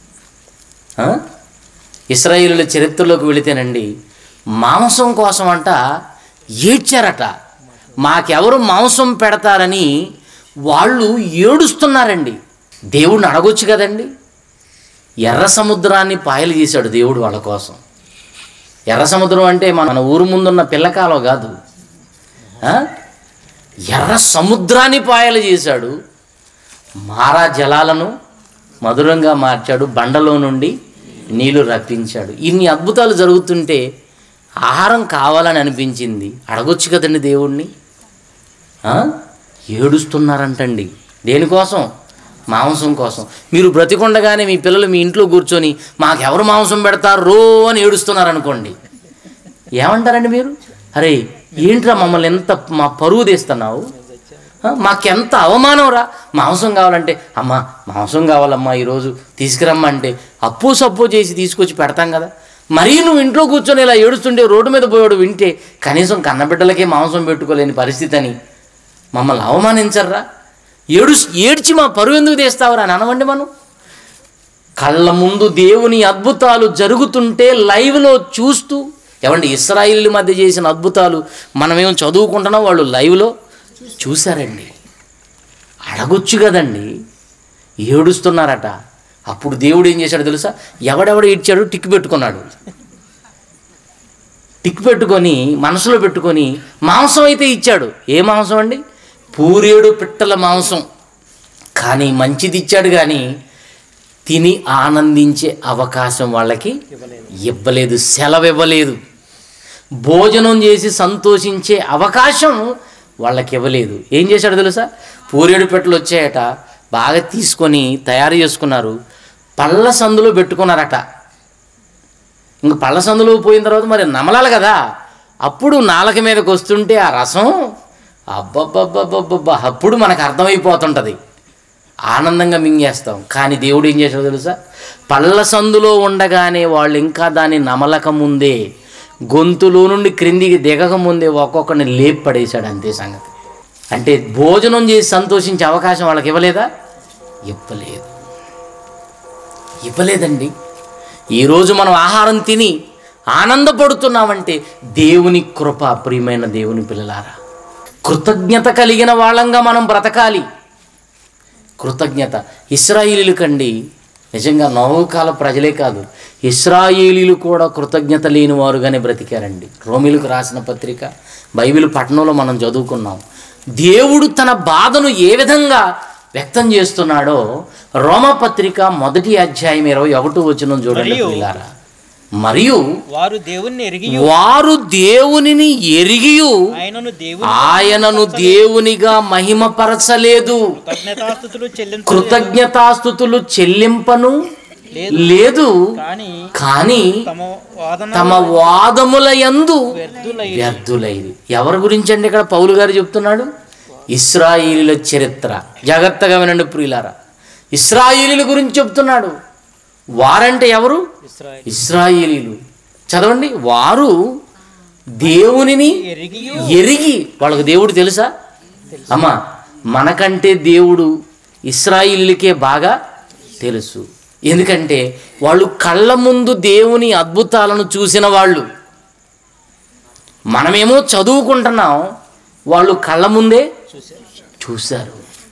ఆ? ఇస్రాయేలుల చరిత్రలోకి వెళితేనండి మాంసం కోసం అంట ఏడ్చారట మాకెవరు మాంసం పెడతారని వాళ్ళు ఏడుస్తున్నారండి దేవుడిని అడగొచ్చు కదండి ఎర్ర సముద్రాన్ని పాయలు చేశాడు దేవుడు వాళ్ళ కోసం ఎర్ర సముద్రం అంటే మన ఊరు ముందున్న పిల్లకాలం కాదు ఆ? ఎర్ర సముద్రాన్ని పాయలు చేశాడు మారా జలాలను మధురంగా మార్చాడు బండలో నుండి నీళ్లు రప్పించాడు ఇన్ని అద్భుతాలు జరుగుతుంటే ఆహారం కావాలని అనిపించింది అడగొచ్చు కదండి దేవుణ్ణి ఆ? ఏడుస్తున్నారంటండి దేనికోసం మాంసం కోసం మీరు బ్రతికొండగానే మీ పిల్లలు మీ ఇంట్లో కూర్చొని మాకెవరు మాంసం పెడతారు రో అని ఏడుస్తున్నారనుకోండి ఏమంటారండి మీరు అరే ఏంట్రా మమ్మల్ని ఎంత మా పరువు తీస్తున్నావు ఆ, మాకెంత అవమానం రా మాంసం కావాలంటే అమ్మా మాంసం కావాలమ్మా ఈరోజు తీసుకురమ్మంటే అప్పు సప్పు చేసి తీసుకొచ్చి పెడతాం కదా మరీ నువ్వు ఇంట్లో కూర్చొని ఇలా ఏడుస్తుంటే రోడ్డు మీద పోయాడు వింటే కనీసం కన్నబిడ్డలకే మాంసం పెట్టుకోలేని పరిస్థితి అని మమ్మల్ని అవమానించర్రా ఏడు ఏడ్చి మా పరువు ఎందుకు తీస్తావురా అని అనవండి మనం కళ్ళ ముందు దేవుని అద్భుతాలు జరుగుతుంటే లైవ్లో చూస్తూ ఏమండి ఇస్రాయిల్ మధ్య చేసిన అద్భుతాలు మనమేం చదువుకుంటున్నాం వాళ్ళు లైవ్లో చూశారండి అడగొచ్చు కదండి ఏడుస్తున్నారట అప్పుడు దేవుడు ఏం చేశాడు తెలుసా ఎవడెవడ ఇచ్చాడు టిక్ పెట్టుకున్నాడు టిక్ పెట్టుకొని మనసులో పెట్టుకొని మాంసం అయితే ఇచ్చాడు ఏ మాంసం అండి పూరేడు పిట్టల మాంసం కానీ మంచిది ఇచ్చాడు కానీ తిని ఆనందించే అవకాశం వాళ్ళకి ఇవ్వలేదు సెలవు ఇవ్వలేదు భోజనం చేసి సంతోషించే అవకాశం వాళ్ళకి ఇవ్వలేదు ఏం చేశాడు తెలుసా పూరేడు పెట్టలు వచ్చాయట బాగా తీసుకొని తయారు చేసుకున్నారు పళ్ళ సందులో పెట్టుకున్నారట ఇంక పళ్ళ సందులో పోయిన తర్వాత మరి నమలాలి కదా అప్పుడు నాలుక మీదకి వస్తుంటే ఆ రసం అబ్బబ్బబ్బబ్బబ్బా అప్పుడు మనకు అర్థమైపోతుంటుంది ఆనందంగా మింగేస్తాం కానీ దేవుడు ఏం చేశాడో తెలుసా పళ్ళ సందులో ఉండగానే వాళ్ళు ఇంకా దాన్ని నమలక ముందే గొంతులో నుండి క్రిందికి దిగక ముందే ఒక్కొక్కరిని లేపి పడేశాడు అంతే సంగతి అంటే భోజనం చేసి సంతోషించే అవకాశం వాళ్ళకి ఇవ్వలేదా ఇవ్వలేదు ఇవ్వలేదండి ఈరోజు మనం ఆహారం తిని ఆనందపడుతున్నామంటే దేవుని కృప ప్రియమైన దేవుని పిల్లలారా కృతజ్ఞత కలిగిన వాళ్ళంగా మనం బ్రతకాలి కృతజ్ఞత ఇస్రాయిలీలు కండి నిజంగా నవకాల ప్రజలే కాదు ఇస్రాయేలీలు కూడా కృతజ్ఞత లేని వారుగానే బ్రతికారండి రోమిలకు రాసిన పత్రిక బైబిల్ పట్టణంలో మనం చదువుకున్నాం దేవుడు తన బాధను ఏ విధంగా వ్యక్తం చేస్తున్నాడో రోమపత్రిక మొదటి అధ్యాయం ఇరవై ఒకటో వచనం చూడండి మరియు పిల్లారా మరియు వారు దేవుణ్ణి ఎరిగి వారు దేవునిని ఎరిగియు ఆయనను దేవుని ఆయనను దేవునిగా మహిమపరచలేదు కృతజ్ఞతాస్థుతులు చెల్లించ కృతజ్ఞతాస్థుతులు చెల్లింపను లేదు కానీ కానీ తమ వాదన తమ వాదముల యందు వ్యర్థులై వ్యర్థులైది ఎవరి గురించి అండి ఇక్కడ పౌలు గారు చెప్తున్నాడు ఇస్రాయిలీల చరిత్ర జాగ్రత్తగా వినండి ప్రియులారా ఇస్రాయిలీల గురించి చెప్తున్నాడు వారంటే ఎవరు ఇస్రాయేల్ ఇస్రాయేలీలు చదవండి వారు దేవునిని ఎరిగి ఎరిగి వాళ్ళకు దేవుడు తెలుసా అమ్మా మనకంటే దేవుడు ఇస్రాయిల్కే బాగా తెలుసు ఎందుకంటే వాళ్ళు కళ్ళ ముందు దేవుని అద్భుతాలను చూసిన వాళ్ళు మనమేమో చదువుకుంటున్నాం వాళ్ళు కళ్ళ ముందే చూశారు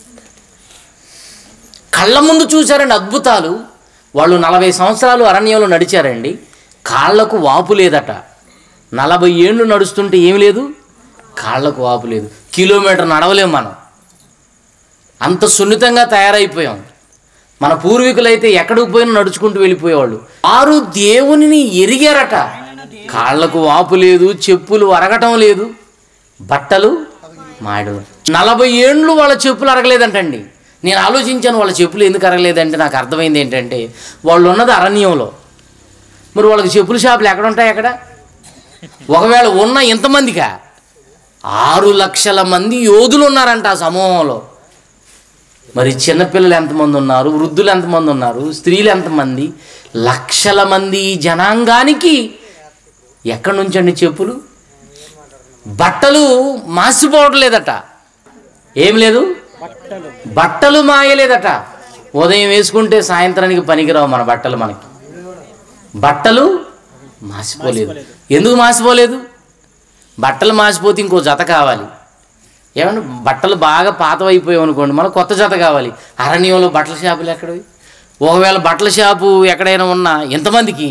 కళ్ళ ముందు చూశారండి అద్భుతాలు వాళ్ళు నలభై సంవత్సరాలు అరణ్యంలో నడిచారండి కాళ్ళకు వాపు లేదట నలభై ఏళ్ళు నడుస్తుంటే ఏమి లేదు కాళ్ళకు వాపు లేదు కిలోమీటర్ నడవలేం మనం అంత సున్నితంగా తయారైపోయాం మన పూర్వీకులైతే ఎక్కడికి పోయినా నడుచుకుంటూ వెళ్ళిపోయేవాళ్ళు వారు దేవునిని ఎరిగారట కాళ్ళకు వాపు లేదు చెప్పులు అరగటం లేదు బట్టలు మాడు నలభై ఏండ్లు వాళ్ళ చెప్పులు అరగలేదంటండి నేను ఆలోచించాను వాళ్ళ చెప్పులు ఎందుకు అరగలేదంటే నాకు అర్థమైంది ఏంటంటే వాళ్ళు ఉన్నది అరణ్యంలో మరి వాళ్ళకి చెప్పుల షాపులు ఎక్కడ ఉంటాయి ఎక్కడ ఒకవేళ ఉన్న ఎంతమందికా ఆరు లక్షల మంది యోధులు ఉన్నారంట ఆ సమూహంలో మరి చిన్నపిల్లలు ఎంతమంది ఉన్నారు వృద్ధులు ఎంతమంది ఉన్నారు స్త్రీలు ఎంతమంది లక్షల మంది ఈ జనాంగానికి ఎక్కడి నుంచి అండి చెప్పులు బట్టలు మాసిపోవడం లేదట ఏం లేదు బట్టలు మాయలేదట ఉదయం వేసుకుంటే సాయంత్రానికి పనికిరావు మన బట్టలు మనకి బట్టలు మాసిపోలేదు ఎందుకు మాసిపోలేదు బట్టలు మాసిపోతే ఇంకో జత కావాలి ఏమన్నా బట్టలు బాగా పాతవైపోయావు అనుకోండి మనకు కొత్త జత కావాలి అరణ్యంలో బట్టల షాపులు ఎక్కడవి ఒకవేళ బట్టల షాపు ఎక్కడైనా ఉన్నా ఎంతమందికి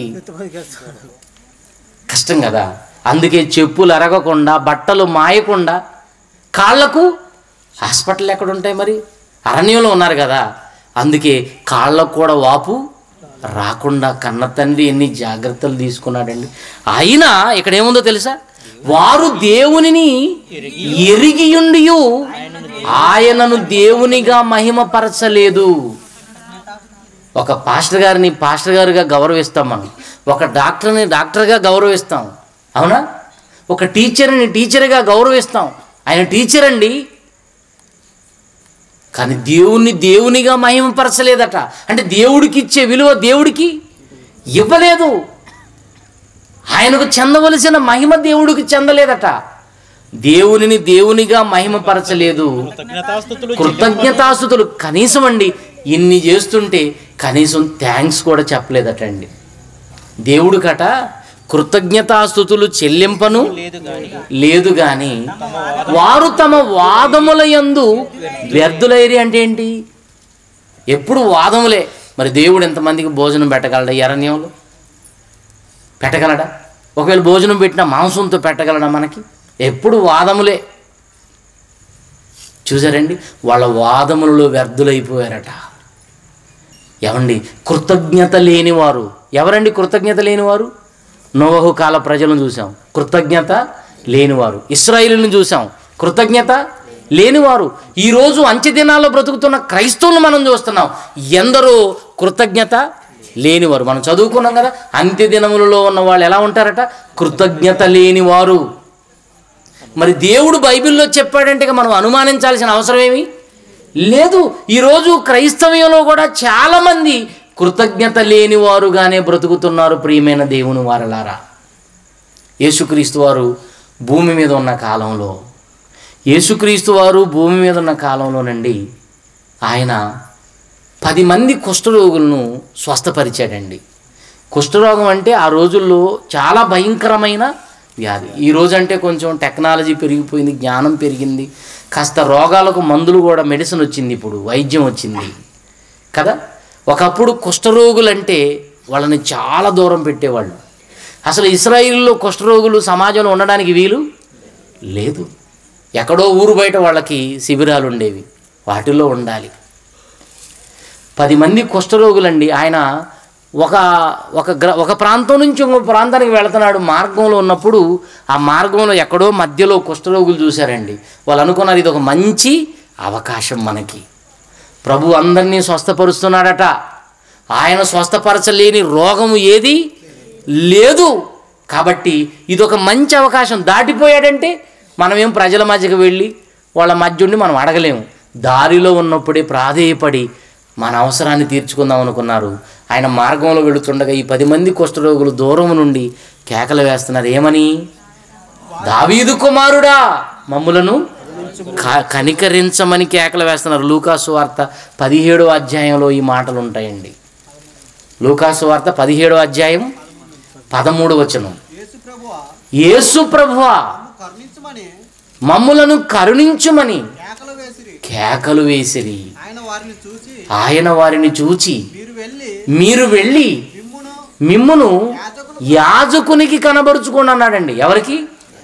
కష్టం కదా అందుకే చెప్పులు అరగకుండా బట్టలు మాయకుండా కాళ్ళకు హాస్పిటల్ ఎక్కడ ఉంటాయి మరి అరణ్యంలో ఉన్నారు కదా అందుకే కాళ్ళకు కూడా వాపు రాకుండా కన్న తండ్రి ఎన్ని జాగ్రత్తలు తీసుకున్నాడండి అయినా ఇక్కడ ఏముందో తెలుసా వారు దేవునిని ఎరిగియుండియు ఆయనను దేవునిగా మహిమపరచలేదు ఒక పాస్టర్ గారిని పాస్టర్ గారుగా గౌరవిస్తాం మనం ఒక డాక్టర్ని డాక్టర్గా గౌరవిస్తాం అవునా ఒక టీచర్ని టీచర్గా గౌరవిస్తాం ఆయన టీచర్ అండి కానీ దేవుణ్ణి దేవునిగా మహిమపరచలేదట అంటే దేవుడికి ఇచ్చే విలువ దేవుడికి ఇవ్వలేదు ఆయనకు చెందవలసిన మహిమ దేవుడికి చెందలేదట దేవునిని దేవునిగా మహిమపరచలేదు కృతజ్ఞతాస్థుతులు కృతజ్ఞతాస్థుతులు కనీసం అండి ఇన్ని చేస్తుంటే కనీసం థ్యాంక్స్ కూడా చెప్పలేదటండి దేవుడు కట కృతజ్ఞతాస్థుతులు చెల్లింపను లేదు గాని లేదు గాని వారు తమ వాదముల యందు వ్యర్థులైరి అంటే ఏంటి ఎప్పుడు వాదములే మరి దేవుడు ఎంతమందికి భోజనం పెట్టగలడా ఈ అరణ్యంలో పెట్టగలడా ఒకవేళ భోజనం పెట్టిన మాంసంతో పెట్టగలడా మనకి ఎప్పుడు వాదములే చూసారండి వాళ్ళ వాదములలో వ్యర్థులైపోయారట ఏమండి కృతజ్ఞత లేనివారు ఎవరండి కృతజ్ఞత లేనివారు నోవహు కాల ప్రజలను చూసాం కృతజ్ఞత లేనివారు ఇస్రాయిల్ని చూసాం కృతజ్ఞత లేనివారు ఈరోజు అంచె దినాల్లో బ్రతుకుతున్న క్రైస్తవులను మనం చూస్తున్నాం ఎందరో కృతజ్ఞత లేనివారు మనం చదువుకున్నాం కదా అంత్య దినములలో ఉన్న వాళ్ళు ఎలా ఉంటారట కృతజ్ఞత లేనివారు మరి దేవుడు బైబిల్లో చెప్పాడంటే ఇక మనం అనుమానించాల్సిన అవసరం ఏమి లేదు ఈరోజు క్రైస్తవ్యంలో కూడా చాలామంది కృతజ్ఞత లేని వారుగానే బ్రతుకుతున్నారు ప్రియమైన దేవుని వారలారా యేసుక్రీస్తు వారు భూమి మీద ఉన్న కాలంలో యేసుక్రీస్తు వారు భూమి మీద ఉన్న కాలంలోనండి ఆయన పది మంది కుష్ఠరోగులను స్వస్థపరిచాడండి కుష్ఠరోగం అంటే ఆ రోజుల్లో చాలా భయంకరమైన వ్యాధి ఈ రోజు అంటే కొంచెం టెక్నాలజీ పెరిగిపోయింది జ్ఞానం పెరిగింది కాస్త రోగాలకు మందులు కూడా మెడిసిన్ వచ్చింది ఇప్పుడు వైద్యం వచ్చింది కదా ఒకప్పుడు కుష్ఠరోగులంటే వాళ్ళని చాలా దూరం పెట్టేవాళ్ళు అసలు ఇస్రాయిల్లో కుష్ఠరోగులు సమాజంలో ఉండడానికి వీలు లేదు ఎక్కడో ఊరు బయట వాళ్ళకి శిబిరాలు ఉండేవి వాటిల్లో ఉండాలి పది మంది కుష్ఠరోగులండి ఆయన ఒక ఒక గ్ర ఒక ప్రాంతం నుంచి ఇంకో ప్రాంతానికి వెళుతున్నాడు మార్గంలో ఉన్నప్పుడు ఆ మార్గంలో ఎక్కడో మధ్యలో కుష్ఠరోగులు చూశారండి వాళ్ళు అనుకున్నారు ఇది ఒక మంచి అవకాశం మనకి ప్రభు అందరినీ స్వస్థపరుస్తున్నాడట ఆయన స్వస్థపరచలేని రోగము ఏది లేదు కాబట్టి ఇది ఒక మంచి అవకాశం దాటిపోయాడంటే మనమేం ప్రజల మధ్యకి వెళ్ళి వాళ్ళ మధ్య ఉండి మనం అడగలేము దారిలో ఉన్నప్పుడే ప్రాధేయపడి మన అవసరాన్ని తీర్చుకుందాం అనుకున్నారు ఆయన మార్గంలో వెళుతుండగా ఈ పది మంది కుష్ఠరోగులు దూరం నుండి కేకలు వేస్తున్నారు ఏమని దావీదు కుమారుడా మమ్ములను క- కనికరించమని కేకలు వేస్తున్నారు లూకాసు వార్త పదిహేడో అధ్యాయంలో ఈ మాటలు ఉంటాయండి లూకాసు వార్త పదిహేడో అధ్యాయం పదమూడు వచనం యేసు ప్రభువా యేసు ప్రభువా మమ్ము కరుణించమని మమ్ములను కరుణించుమని కేకలు వేసిరి కేకలు వేసిరి ఆయన వారిని చూసి ఆయన వారిని చూచి మీరు వెళ్ళి మీరు వెళ్ళి మిమ్మును మిమ్మును యాజకుడు యాజకునికి కనబరుచుకోండి అన్నాడండి ఎవరికి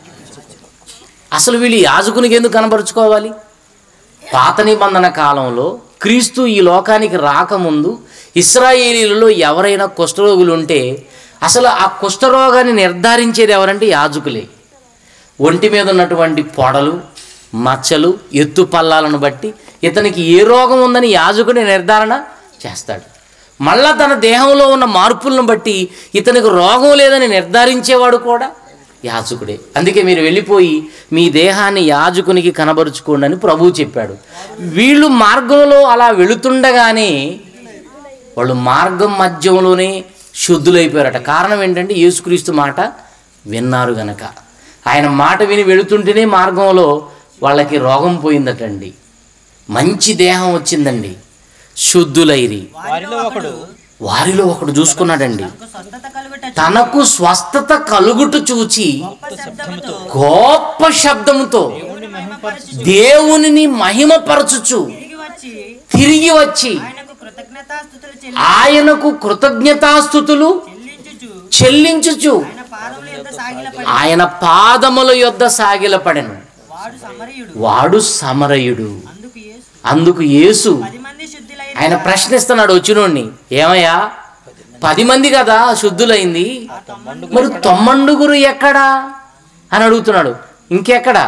అసలు వీళ్ళు యాజకునికి ఎందుకు కనబరుచుకోవాలి పాత నిబంధన కాలంలో క్రీస్తు ఈ లోకానికి రాకముందు ఇస్రాయేలీలలో ఎవరైనా కుష్ఠరోగులు ఉంటే అసలు ఆ కుష్ఠరోగాన్ని నిర్ధారించేది ఎవరంటే యాజకులే ఒంటి మీద ఉన్నటువంటి పొడలు మచ్చలు ఎత్తు పల్లాలను బట్టి ఇతనికి ఏ రోగం ఉందని యాజకుడి నిర్ధారణ చేస్తాడు మళ్ళా తన దేహంలో ఉన్న మార్పులను బట్టి ఇతనికి రోగం లేదని నిర్ధారించేవాడు కూడా యాజకుడే అందుకే మీరు వెళ్ళిపోయి మీ దేహాన్ని యాజకునికి కనబరుచుకోండి అని ప్రభువు చెప్పాడు వీళ్ళు మార్గంలో అలా వెళుతుండగానే వాళ్ళు మార్గం మధ్యంలోనే శుద్ధులైపోయారట కారణం ఏంటంటే యేసుక్రీస్తు మాట విన్నారు గనక ఆయన మాట విని వెళుతుంటేనే మార్గంలో వాళ్ళకి రోగం పోయిందటండి మంచి దేహం వచ్చిందండి శుద్ధులైరి వారిలో ఒకడు వారిలో ఒకడు చూసుకున్నాడండి స్వస్థత కలుగుట తనకు స్వస్థత కలుగుట చూచి గొప్ప శబ్దముతో గొప్ప శబ్దముతో దేవుణ్ణి మహిమపరచు దేవునిని మహిమపరచుచు తిరిగి వచ్చి తిరిగి వచ్చి ఆయనకు కృతజ్ఞతాస్థుతులు చెల్లి ఆయనకు కృతజ్ఞతాస్థుతులు చెల్లించుచు చెల్లించుచు ఆయన పాదముల యొక్క సాగిలపడి ఆయన పాదముల యొద్ద సాగిలపడెను వాడు సమరయుడు వాడు సమరయుడు అందుకు యేసు అందుకు యేసు పది మంది శుద్ధులైన ఆయన ప్రశ్నిస్తున్నాడు వచ్చినోడిని ఏమయ్యా పది మంది కదా శుద్ధులైంది మరి తొమ్మండుగురు ఎక్కడా అని అడుగుతున్నాడు ఇంకెక్కడా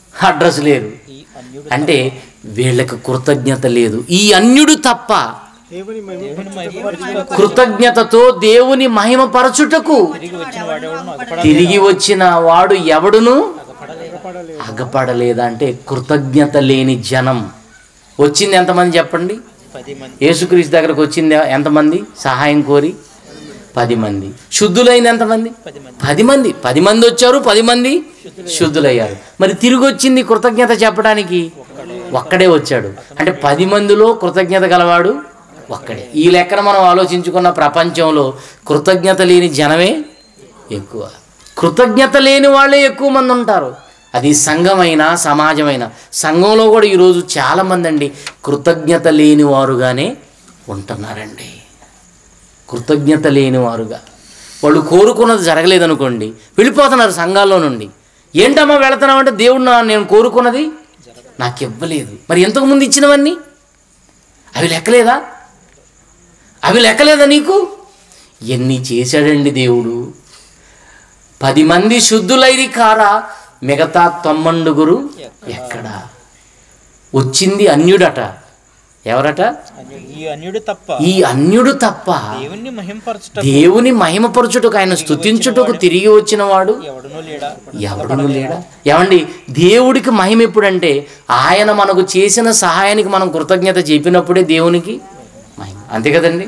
అడ్రస్ లేదు ఈ అన్యుడు అంటే వీళ్ళకి కృతజ్ఞత లేదు ఈ అన్యుడు తప్ప దేవుని మహిమపరచుటకు కృతజ్ఞతతో దేవుని మహిమపరచుటకు తిరిగి వచ్చిన వాడెవడును అగపడ తిరిగి వచ్చిన వాడు ఎవడును అగపడలేదంటే కృతజ్ఞత లేని జనం వచ్చింది ఎంతమంది చెప్పండి పది మంది యేసుక్రీస్తు దగ్గరకు వచ్చింది ఎంతమంది సహాయం కోరి పది మంది శుద్ధులైంది ఎంతమంది పది మంది పది మంది పది మంది వచ్చారు పది మంది శుద్ధులయ్యారు మరి తిరిగి వచ్చింది కృతజ్ఞత చెప్పడానికి ఒక్కడే వచ్చాడు అంటే పది మందిలో కృతజ్ఞత గలవాడు ఒక్కడే ఈ లెక్కన మనం ఆలోచించుకున్న ప్రపంచంలో కృతజ్ఞత లేని జనమే ఎక్కువ కృతజ్ఞత లేని వాళ్ళే ఎక్కువ మంది ఉంటారు అది సంఘమైనా సమాజమైనా సంఘంలో కూడా ఈరోజు చాలామంది అండి కృతజ్ఞత లేని వారుగానే ఉంటున్నారండి కృతజ్ఞత లేనివారుగా వాళ్ళు కోరుకున్నది జరగలేదనుకోండి వెళ్ళిపోతున్నారు సంఘాల్లో నుండి ఏంటమ్మా వెళుతున్నావు అంటే దేవుడు నా నేను కోరుకున్నది నాకు ఇవ్వలేదు మరి ఎంతకు ముందు ఇచ్చినవన్నీ అవి లెక్కలేదా అవి లెక్కలేదా నీకు ఎన్ని చేశాడండి దేవుడు పది మంది శుద్ధులైరి కారా మిగతా తొమ్మండుగురు ఎక్కడ వచ్చింది అన్యుడట ఎవరట అన్యుడు- ఈ అన్యుడు తప్ప ఈ అన్యుడు తప్ప దేవుణ్ణి మహింపరచుట దేవుని మహిమపరచుటకు ఆయన స్తుతించుటకు తిరిగి వచ్చిన వాడు ఎవడునూ లేడా ఎవడును లేడా ఏమండి దేవుడికి మహిమ ఎప్పుడంటే ఆయన మనకు చేసిన సహాయానికి మనం కృతజ్ఞత చెప్పినప్పుడే దేవునికి మహిమ అంతే కదండి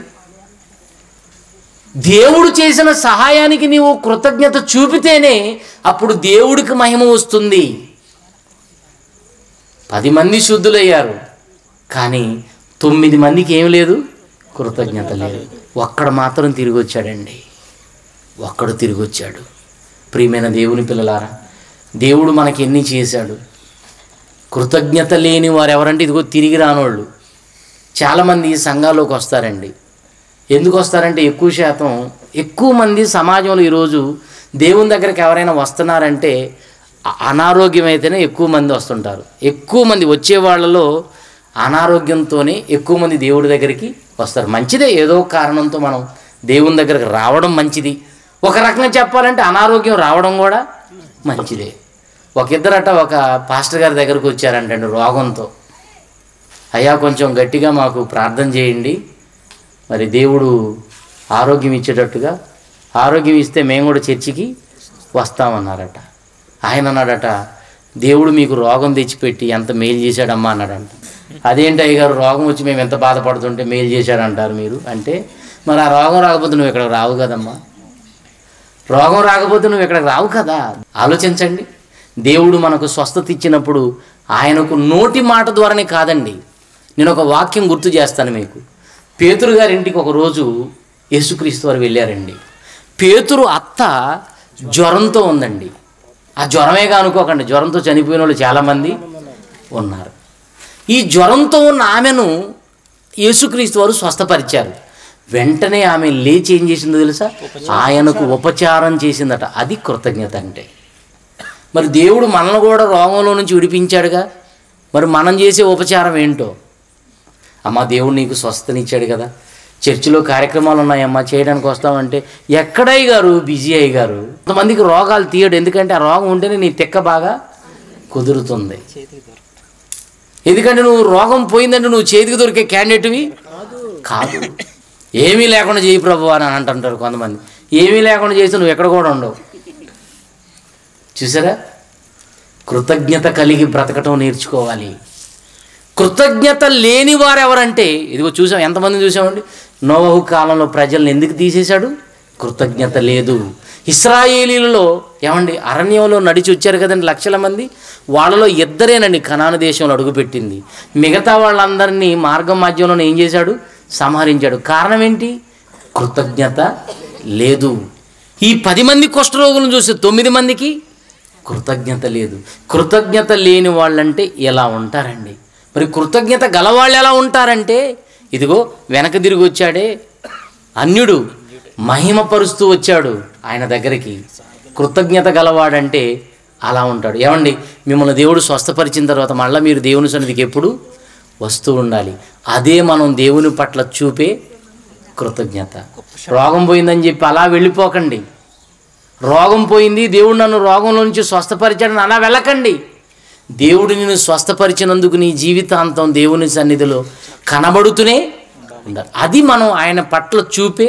దేవుడు చేసిన సహాయానికి నీవు కృతజ్ఞత చూపితేనే అప్పుడు దేవుడికి మహిమ వస్తుంది పది మంది శుద్ధులయ్యారు కానీ తొమ్మిది మందికి ఏం లేదు కృతజ్ఞత లేదు ఒక్కడు మాత్రం తిరిగి వచ్చాడండి ఒక్కడు తిరిగి వచ్చాడు ప్రియమైన దేవుని పిల్లలారా దేవుడు మనకి ఎన్ని చేశాడు కృతజ్ఞత లేని వారు ఎవరంటే ఇదిగో తిరిగి రానోళ్ళు చాలామంది ఈ సంఘాల్లోకి వస్తారండి ఎందుకు వస్తారంటే ఎక్కువ శాతం ఎక్కువ మంది సమాజంలో ఈరోజు దేవుని దగ్గరికి ఎవరైనా వస్తున్నారంటే అ- అనారోగ్యం అయితేనే ఎక్కువ మంది వస్తుంటారు ఎక్కువ మంది వచ్చే వాళ్ళలో అనారోగ్యంతోనే ఎక్కువ మంది దేవుడి దగ్గరికి వస్తారు మంచిదే ఏదో ఒక కారణంతో మనం దేవుని దగ్గరికి రావడం మంచిది ఒక రకంగా చెప్పాలంటే అనారోగ్యం రావడం కూడా మంచిదే ఒక ఇద్దరట ఒక పాస్టర్ గారి దగ్గరకు వచ్చారంటండి రోగంతో అయ్యా కొంచెం గట్టిగా మాకు ప్రార్థన చేయండి మరి దేవుడు ఆరోగ్యం ఇచ్చేటట్టుగా ఆరోగ్యం ఇస్తే మేము కూడా చర్చికి వస్తామన్నారట ఆయన అన్నాడట దేవుడు మీకు రోగం తెచ్చిపెట్టి ఎంత మేలు చేశాడమ్మా అన్నాడంట అదేంటి అయ్యగారు రోగం వచ్చి మేము ఎంత బాధపడుతుంటే మేలు చేశాడంటారు మీరు అంటే మరి ఆ రోగం రాకపోతే నువ్వు ఇక్కడికి రావు కదమ్మా రోగం రాకపోతే నువ్వు ఇక్కడికి రావు కదా ఆలోచించండి దేవుడు మనకు స్వస్థత ఇచ్చినప్పుడు ఆయనకు నోటి మాట ద్వారానే కాదండి నేను ఒక వాక్యం గుర్తు చేస్తాను మీకు పేతురు గారి ఇంటికి ఒక రోజు యేసుక్రీస్తు వారు వెళ్ళారండి పేతురు అత్త జ్వరంతో ఉందండి ఆ జ్వరమేగా అనుకోకండి జ్వరంతో చనిపోయిన వాళ్ళు చాలామంది ఉన్నారు ఈ జ్వరంతో ఉన్న ఆమెను యేసుక్రీస్తు వారు స్వస్థపరిచారు వెంటనే ఆమె లేచి ఏం చేసిందో తెలుసా ఆయనకు ఉపచారం చేసిందట అది కృతజ్ఞత అంటే మరి దేవుడు మనల్ని కూడా రోగంలో నుంచి విడిపించాడుగా మరి మనం చేసే ఉపచారం ఏంటో అమ్మ దేవుడు నీకు స్వస్థనిచ్చాడు కదా చర్చిలో కార్యక్రమాలు ఉన్నాయమ్మా చేయడానికి వస్తామంటే ఎక్కడయ్య గారు బిజీ అయ్య గారు కొంతమందికి రోగాలు తీయడు ఎందుకంటే ఆ రోగం ఉంటేనే నీ తిక్క బాగా కుదురుతుంది చేతికి దొరక ఎందుకంటే నువ్వు రోగం పోయిందంటే నువ్వు చేతికి దొరికే క్యాండిడేట్వి కాదు ఏమీ లేకుండా చేయి ప్రభు అని అంటుంటారు కొంతమంది ఏమీ లేకుండా చేస్తే నువ్వు ఎక్కడ కూడా ఉండవు చూసారా కృతజ్ఞత కలిగి బ్రతకటం నేర్చుకోవాలి కృతజ్ఞత లేని వారు ఎవరంటే ఇదిగో చూసాం ఎంతమంది చూసామండి నోవహు కాలంలో ప్రజల్ని ఎందుకు తీసేశాడు కృతజ్ఞత లేదు ఇస్రాయేలీలలో ఏమండి అరణ్యంలో నడిచి వచ్చారు కదండి లక్షల మంది వాళ్ళలో ఇద్దరేనండి కనాను దేశంలో అడుగుపెట్టింది మిగతా వాళ్ళందరినీ మార్గం మధ్యంలో ఏం చేశాడు సంహరించాడు కారణం ఏంటి కృతజ్ఞత లేదు ఈ పది మంది కుష్ఠరోగులను చూసి తొమ్మిది మందికి కృతజ్ఞత లేదు కృతజ్ఞత లేని వాళ్ళంటే ఎలా ఉంటారండి మరి కృతజ్ఞత గలవాళ్ళు ఎలా ఉంటారంటే ఇదిగో వెనక తిరిగి వచ్చాడే అన్యుడు మహిమపరుస్తూ వచ్చాడు ఆయన దగ్గరికి కృతజ్ఞత గలవాడంటే అలా ఉంటాడు ఏమండి మిమ్మల్ని దేవుడు స్వస్థపరిచిన తర్వాత మళ్ళీ మీరు దేవుని సన్నిధికి ఎప్పుడు వస్తూ ఉండాలి అదే మనం దేవుని పట్ల చూపే కృతజ్ఞత రోగం పోయిందని చెప్పి అలా వెళ్ళిపోకండి రోగం పోయింది దేవుడు నన్ను రోగంలో నుంచి స్వస్థపరిచాడని అలా వెళ్ళకండి దేవుడు నిన్ను స్వస్థపరిచినందుకు నీ జీవితాంతం దేవుని సన్నిధిలో కనబడుతూనే ఉండాలి అది మనం ఆయన పట్ల చూపే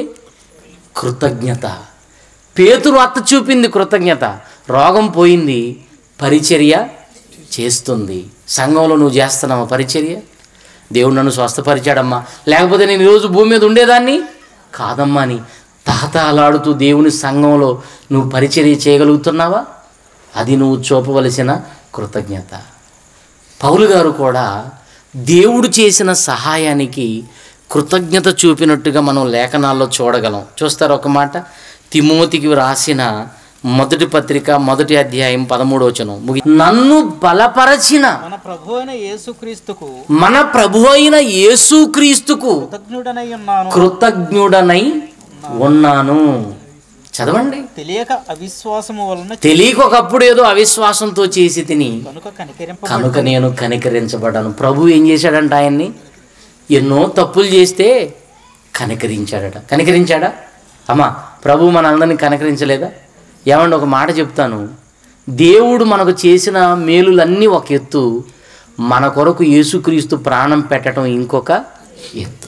కృతజ్ఞత పేతురు అత్త చూపింది కృతజ్ఞత రోగం పోయింది పరిచర్య చేస్తుంది సంఘంలో నువ్వు చేస్తున్నావా పరిచర్య దేవుడు నన్ను స్వస్థపరిచాడమ్మా లేకపోతే నేను ఈరోజు భూమి మీద ఉండేదాన్ని కాదమ్మా అని తహతహలాడుతూ దేవుని సంఘంలో నువ్వు పరిచర్య చేయగలుగుతున్నావా అది నువ్వు చూపవలసిన కృతజ్ఞత పౌలు గారు కూడా దేవుడు చేసిన సహాయానికి కృతజ్ఞత చూపినట్టుగా మనం లేఖనాల్లో చూడగలం చూస్తారు ఒక మాట తిమోతికి రాసిన మొదటి పత్రిక మొదటి అధ్యాయం పదమూడవ వచనం ముగి నన్ను బలపరచిన మన ప్రభు అయిన యేసుక్రీస్తుకు మన ప్రభు అయిన యేసుక్రీస్తుకు కృతజ్ఞుడనై ఉన్నాను కృతజ్ఞుడనై ఉన్నాను చదవండి తెలియక అవిశ్వాసము వలన తెలియక ఒకప్పుడు ఏదో అవిశ్వాసంతో చేసి తిని కనుక కనికరింప కనుక నేను కనికరించబడ్డాను ప్రభు ఏం చేశాడంట ఆయన్ని ఎన్నో తప్పులు చేస్తే కనికరించాడట కనికరించాడా అమ్మా ప్రభు మన అందరిని కనికరించలేదా ఏమండి ఒక మాట చెప్తాను దేవుడు మనకు చేసిన మేలులన్నీ ఒక ఎత్తు మన కొరకు యేసుక్రీస్తు ప్రాణం పెట్టడం ఇంకొక ఎత్తు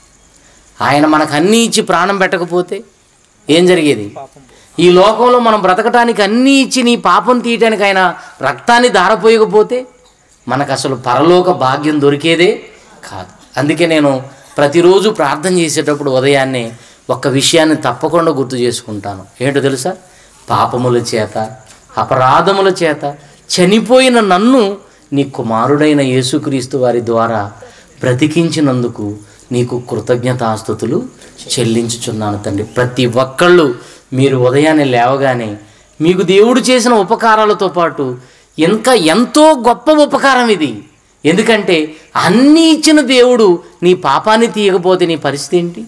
ఆయన మనకు అన్నీ ఇచ్చి ప్రాణం పెట్టకపోతే ఏం జరిగేది పాపం ఈ లోకంలో మనం బ్రతకటానికి అన్నీ ఇచ్చి నీ పాపం తీయటానికి ఆయన రక్తాన్ని ధారపోయకపోతే మనకు అసలు పరలోక భాగ్యం దొరికేదే కాదు అందుకే నేను ప్రతిరోజు ప్రార్థన చేసేటప్పుడు ఉదయాన్నే ఒక్క విషయాన్ని తప్పకుండా గుర్తు చేసుకుంటాను ఏంటో తెలుసా పాపముల చేత అపరాధముల చేత చనిపోయిన నన్ను నీ కుమారుడైన యేసుక్రీస్తు వారి ద్వారా బ్రతికించినందుకు నీకు కృతజ్ఞతాస్థుతులు చెల్లించుచున్నాను తండ్రి ప్రతి ఒక్కళ్ళు మీరు ఉదయాన్నే లేవగానే మీకు దేవుడు చేసిన ఉపకారాలతో పాటు ఇంకా ఎంతో గొప్ప ఉపకారం ఇది ఎందుకంటే అన్నీ ఇచ్చిన దేవుడు నీ పాపాన్ని తీయకపోతే నీ పరిస్థితి ఏంటి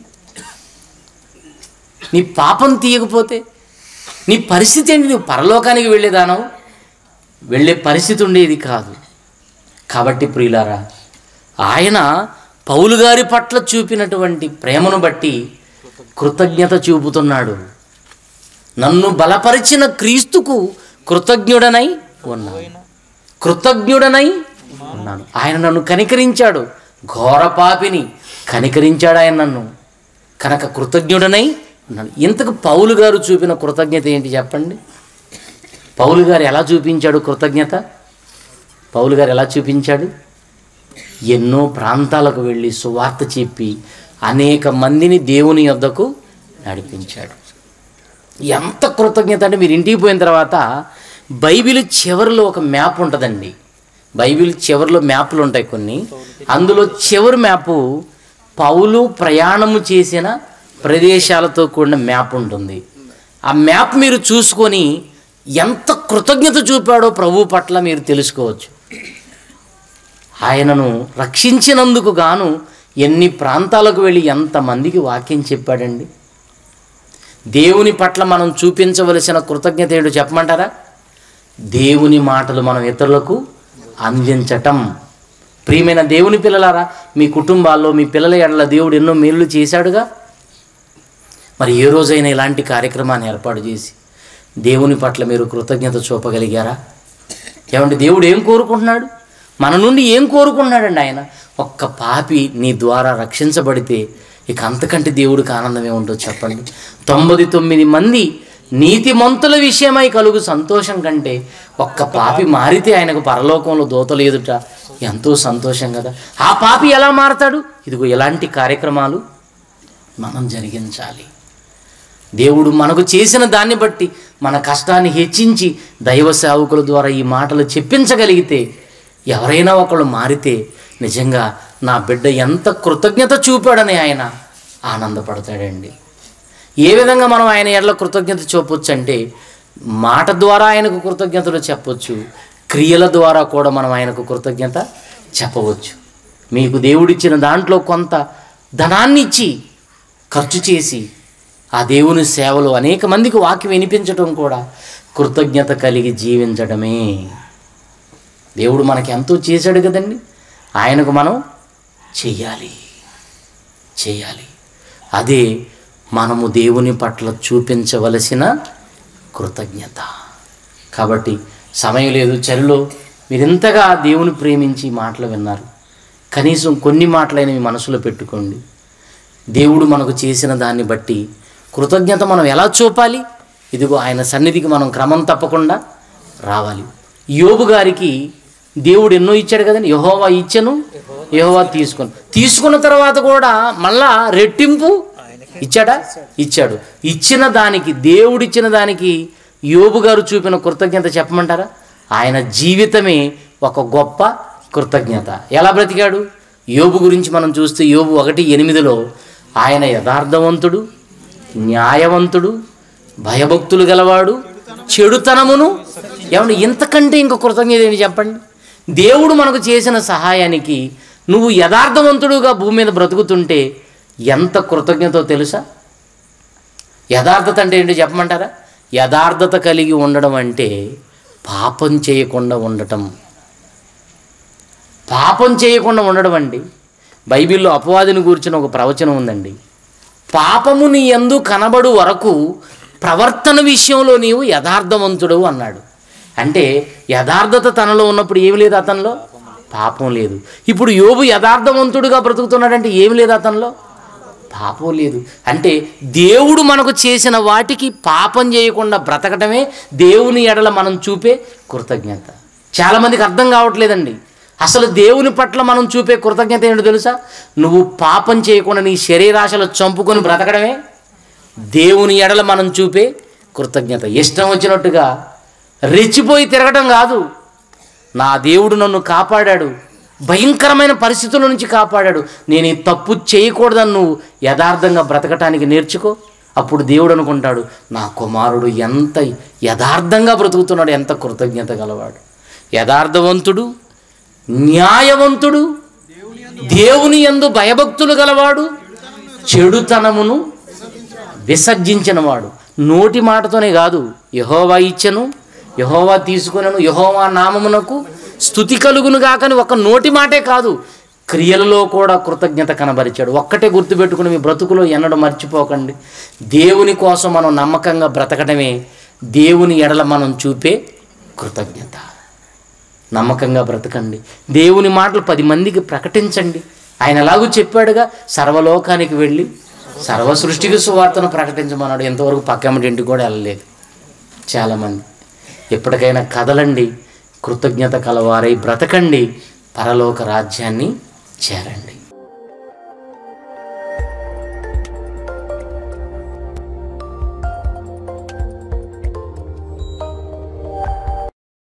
నీ పాపం తీయకపోతే నీ పరిస్థితి ఏంటి నువ్వు పరలోకానికి వెళ్ళేదానవు వెళ్ళే పరిస్థితి ఉండేది కాదు కాబట్టి ప్రియులారా ఆయన పౌలు గారి పట్ల చూపినటువంటి ప్రేమను బట్టి కృతజ్ఞత చూపుతున్నాడు నన్ను బలపరిచిన క్రీస్తుకు కృతజ్ఞుడనై ఉన్నాను కృతజ్ఞుడనై ఉన్నాను ఆయన నన్ను కనికరించాడు ఘోర పాపిని కనికరించాడు ఆయన నన్ను కనుక కృతజ్ఞుడనై ఉన్నాను ఇంతకు పౌలు గారు చూపిన కృతజ్ఞత ఏంటి చెప్పండి పౌలు గారు ఎలా చూపించాడు కృతజ్ఞత పౌలు గారు ఎలా చూపించాడు ఎన్నో ప్రాంతాలకు వెళ్ళి సువార్త చెప్పి అనేక మందిని దేవుని యొద్దకు నడిపించాడు ఎంత కృతజ్ఞత అంటే మీరు ఇంటికి పోయిన తర్వాత బైబిల్ చివరిలో ఒక మ్యాప్ ఉంటుందండి బైబిల్ చివరిలో మ్యాప్లు ఉంటాయి కొన్ని అందులో చివరి మ్యాపు పౌలు ప్రయాణము చేసిన ప్రదేశాలతో కూడిన మ్యాప్ ఉంటుంది ఆ మ్యాప్ మీరు చూసుకొని ఎంత కృతజ్ఞత చూపాడో ప్రభు పట్ల మీరు తెలుసుకోవచ్చు ఆయనను రక్షించినందుకు గాను ఎన్ని ప్రాంతాలకు వెళ్ళి ఎంతమందికి వాక్యం చెప్పాడండి దేవుని పట్ల మనం చూపించవలసిన కృతజ్ఞత ఏంటో చెప్పమంటారా దేవుని మాటలు మనం ఇతరులకు అందించటం ప్రియమైన దేవుని పిల్లలారా మీ కుటుంబాల్లో మీ పిల్లల ఎడల దేవుడు ఎన్నో మేలు చేశాడుగా మరి ఏ రోజైనా ఇలాంటి కార్యక్రమాన్ని ఏర్పాటు చేసి దేవుని పట్ల మీరు కృతజ్ఞత చూపగలిగారా ఏమంటే దేవుడు ఏం కోరుకుంటున్నాడు మన నుండి ఏం కోరుకుంటున్నాడండి ఆయన ఒక్క పాపి నీ ద్వారా రక్షించబడితే ఇక అంతకంటే దేవుడికి ఆనందమే ఉంటుందో చెప్పండి తొంభై తొమ్మిది మంది నీతిమంతుల విషయమై కలుగు సంతోషం కంటే ఒక్క పాపి మారితే ఆయనకు పరలోకంలో దోతలు ఎదుట ఎంతో సంతోషం కదా ఆ పాపి ఎలా మారతాడు ఇదిగో ఎలాంటి కార్యక్రమాలు మనం జరిగించాలి దేవుడు మనకు చేసిన దాన్ని బట్టి మన కష్టాన్ని హెచ్చించి దైవ సేవకుల ద్వారా ఈ మాటలు చెప్పించగలిగితే ఎవరైనా ఒకళ్ళు మారితే నిజంగా నా బిడ్డ ఎంత కృతజ్ఞత చూపాడని ఆయన ఆనందపడతాడండి ఏ విధంగా మనం ఆయన ఎడల కృతజ్ఞత చూపొచ్చు అంటే మాట ద్వారా ఆయనకు కృతజ్ఞతలు చెప్పొచ్చు క్రియల ద్వారా కూడా మనం ఆయనకు కృతజ్ఞత చెప్పవచ్చు మీకు దేవుడిచ్చిన దాంట్లో కొంత ధనాన్ని ఇచ్చి ఖర్చు చేసి ఆ దేవుని సేవలో అనేక మందికి వాక్యం వినిపించడం కూడా కృతజ్ఞత కలిగి జీవించడమే దేవుడు మనకి ఎంతో చేశాడు కదండి ఆయనకు మనం చెయ్యాలి చేయాలి అదే మనము దేవుని పట్ల చూపించవలసిన కృతజ్ఞత కాబట్టి సమయం లేదు చలిలో మీరింతగా దేవుని ప్రేమించి మాటలు విన్నారు కనీసం కొన్ని మాటలైన మీ మనసులో పెట్టుకోండి దేవుడు మనకు చేసిన దాన్ని బట్టి కృతజ్ఞత మనం ఎలా చూపాలి ఇదిగో ఆయన సన్నిధికి మనం క్రమం తప్పకుండా రావాలి యోబు గారికి దేవుడు ఎన్నో ఇచ్చాడు కదండి యహోవా ఇచ్చను యహోవా తీసుకొని తీసుకున్న తర్వాత కూడా మళ్ళా రెట్టింపు ఇచ్చాడా ఇచ్చాడు ఇచ్చిన దానికి దేవుడిచ్చిన దానికి యోబు గారు చూపిన కృతజ్ఞత చెప్పమంటారా ఆయన జీవితమే ఒక గొప్ప కృతజ్ఞత ఎలా బ్రతికాడు యోబు గురించి మనం చూస్తే యోబు ఒకటి ఎనిమిదిలో ఆయన యథార్థవంతుడు న్యాయవంతుడు భయభక్తులు గలవాడు చెడుతనమును ఏమంటే ఇంతకంటే ఇంక కృతజ్ఞత ఏంటి చెప్పండి దేవుడు మనకు చేసిన సహాయానికి నువ్వు యథార్థవంతుడుగా భూమి మీద బ్రతుకుతుంటే ఎంత కృతజ్ఞతో తెలుసా యథార్థత అంటే ఏంటో చెప్పమంటారా యథార్థత కలిగి ఉండడం అంటే పాపం చేయకుండా ఉండటం పాపం చేయకుండా ఉండడం అండి బైబిల్లో అపవాదిని కూర్చున్న ఒక ప్రవచనం ఉందండి పాపము నీ ఎందు కనబడు వరకు ప్రవర్తన విషయంలో నీవు యథార్థవంతుడు అన్నాడు అంటే యథార్థత తనలో ఉన్నప్పుడు ఏమి లేదు అతనిలో పాపం లేదు ఇప్పుడు యోబు యథార్థవంతుడుగా బ్రతుకుతున్నాడంటే ఏమి లేదు అతనిలో పాపం లేదు అంటే దేవుడు మనకు చేసిన వాటికి పాపం చేయకుండా బ్రతకటమే దేవుని ఎడల మనం చూపే కృతజ్ఞత చాలామందికి అర్థం కావట్లేదండి అసలు దేవుని పట్ల మనం చూపే కృతజ్ఞత ఏంటో తెలుసా నువ్వు పాపం చేయకుండా నీ శరీరాశలు చంపుకొని బ్రతకడమే దేవుని ఎడల మనం చూపే కృతజ్ఞత ఇష్టం వచ్చినట్టుగా రెచ్చిపోయి తిరగటం కాదు నా దేవుడు నన్ను కాపాడాడు భయంకరమైన పరిస్థితుల నుంచి కాపాడాడు నేను ఈ తప్పు చేయకూడదని నువ్వు యథార్థంగా బ్రతకటానికి నేర్చుకో అప్పుడు దేవుడు అనుకుంటాడు నా కుమారుడు ఎంత యథార్థంగా బ్రతుకుతున్నాడు ఎంత కృతజ్ఞత గలవాడు యథార్థవంతుడు న్యాయవంతుడు దేవుని యందు భయభక్తులు గలవాడు చెడుతనమును విసర్జించినవాడు నోటి మాటతోనే కాదు యహోవా ఇచ్చను యహోవా తీసుకొనను యహోవా నామమునకు స్థుతి కలుగును గాకని ఒక నోటి మాటే కాదు క్రియలలో కూడా కృతజ్ఞత కనబరిచాడు ఒక్కటే గుర్తుపెట్టుకుని మీ బ్రతుకులో ఎన్నడూ మర్చిపోకండి దేవుని కోసం మనం నమ్మకంగా బ్రతకడమే దేవుని ఎడల మనం చూపే కృతజ్ఞత నమ్మకంగా బ్రతకండి దేవుని మాటలు పది మందికి ప్రకటించండి ఆయన ఎలాగూ చెప్పాడుగా సర్వలోకానికి వెళ్ళి సర్వ సృష్టికి సువార్తను ప్రకటించమన్నాడు ఎంతవరకు పక్కమ్మటి ఇంటికి కూడా వెళ్ళలేదు చాలామంది ఎప్పటికైనా కదలండి కృతజ్ఞత కలవారై బ్రతకండి పరలోక రాజ్యాన్ని చేరండి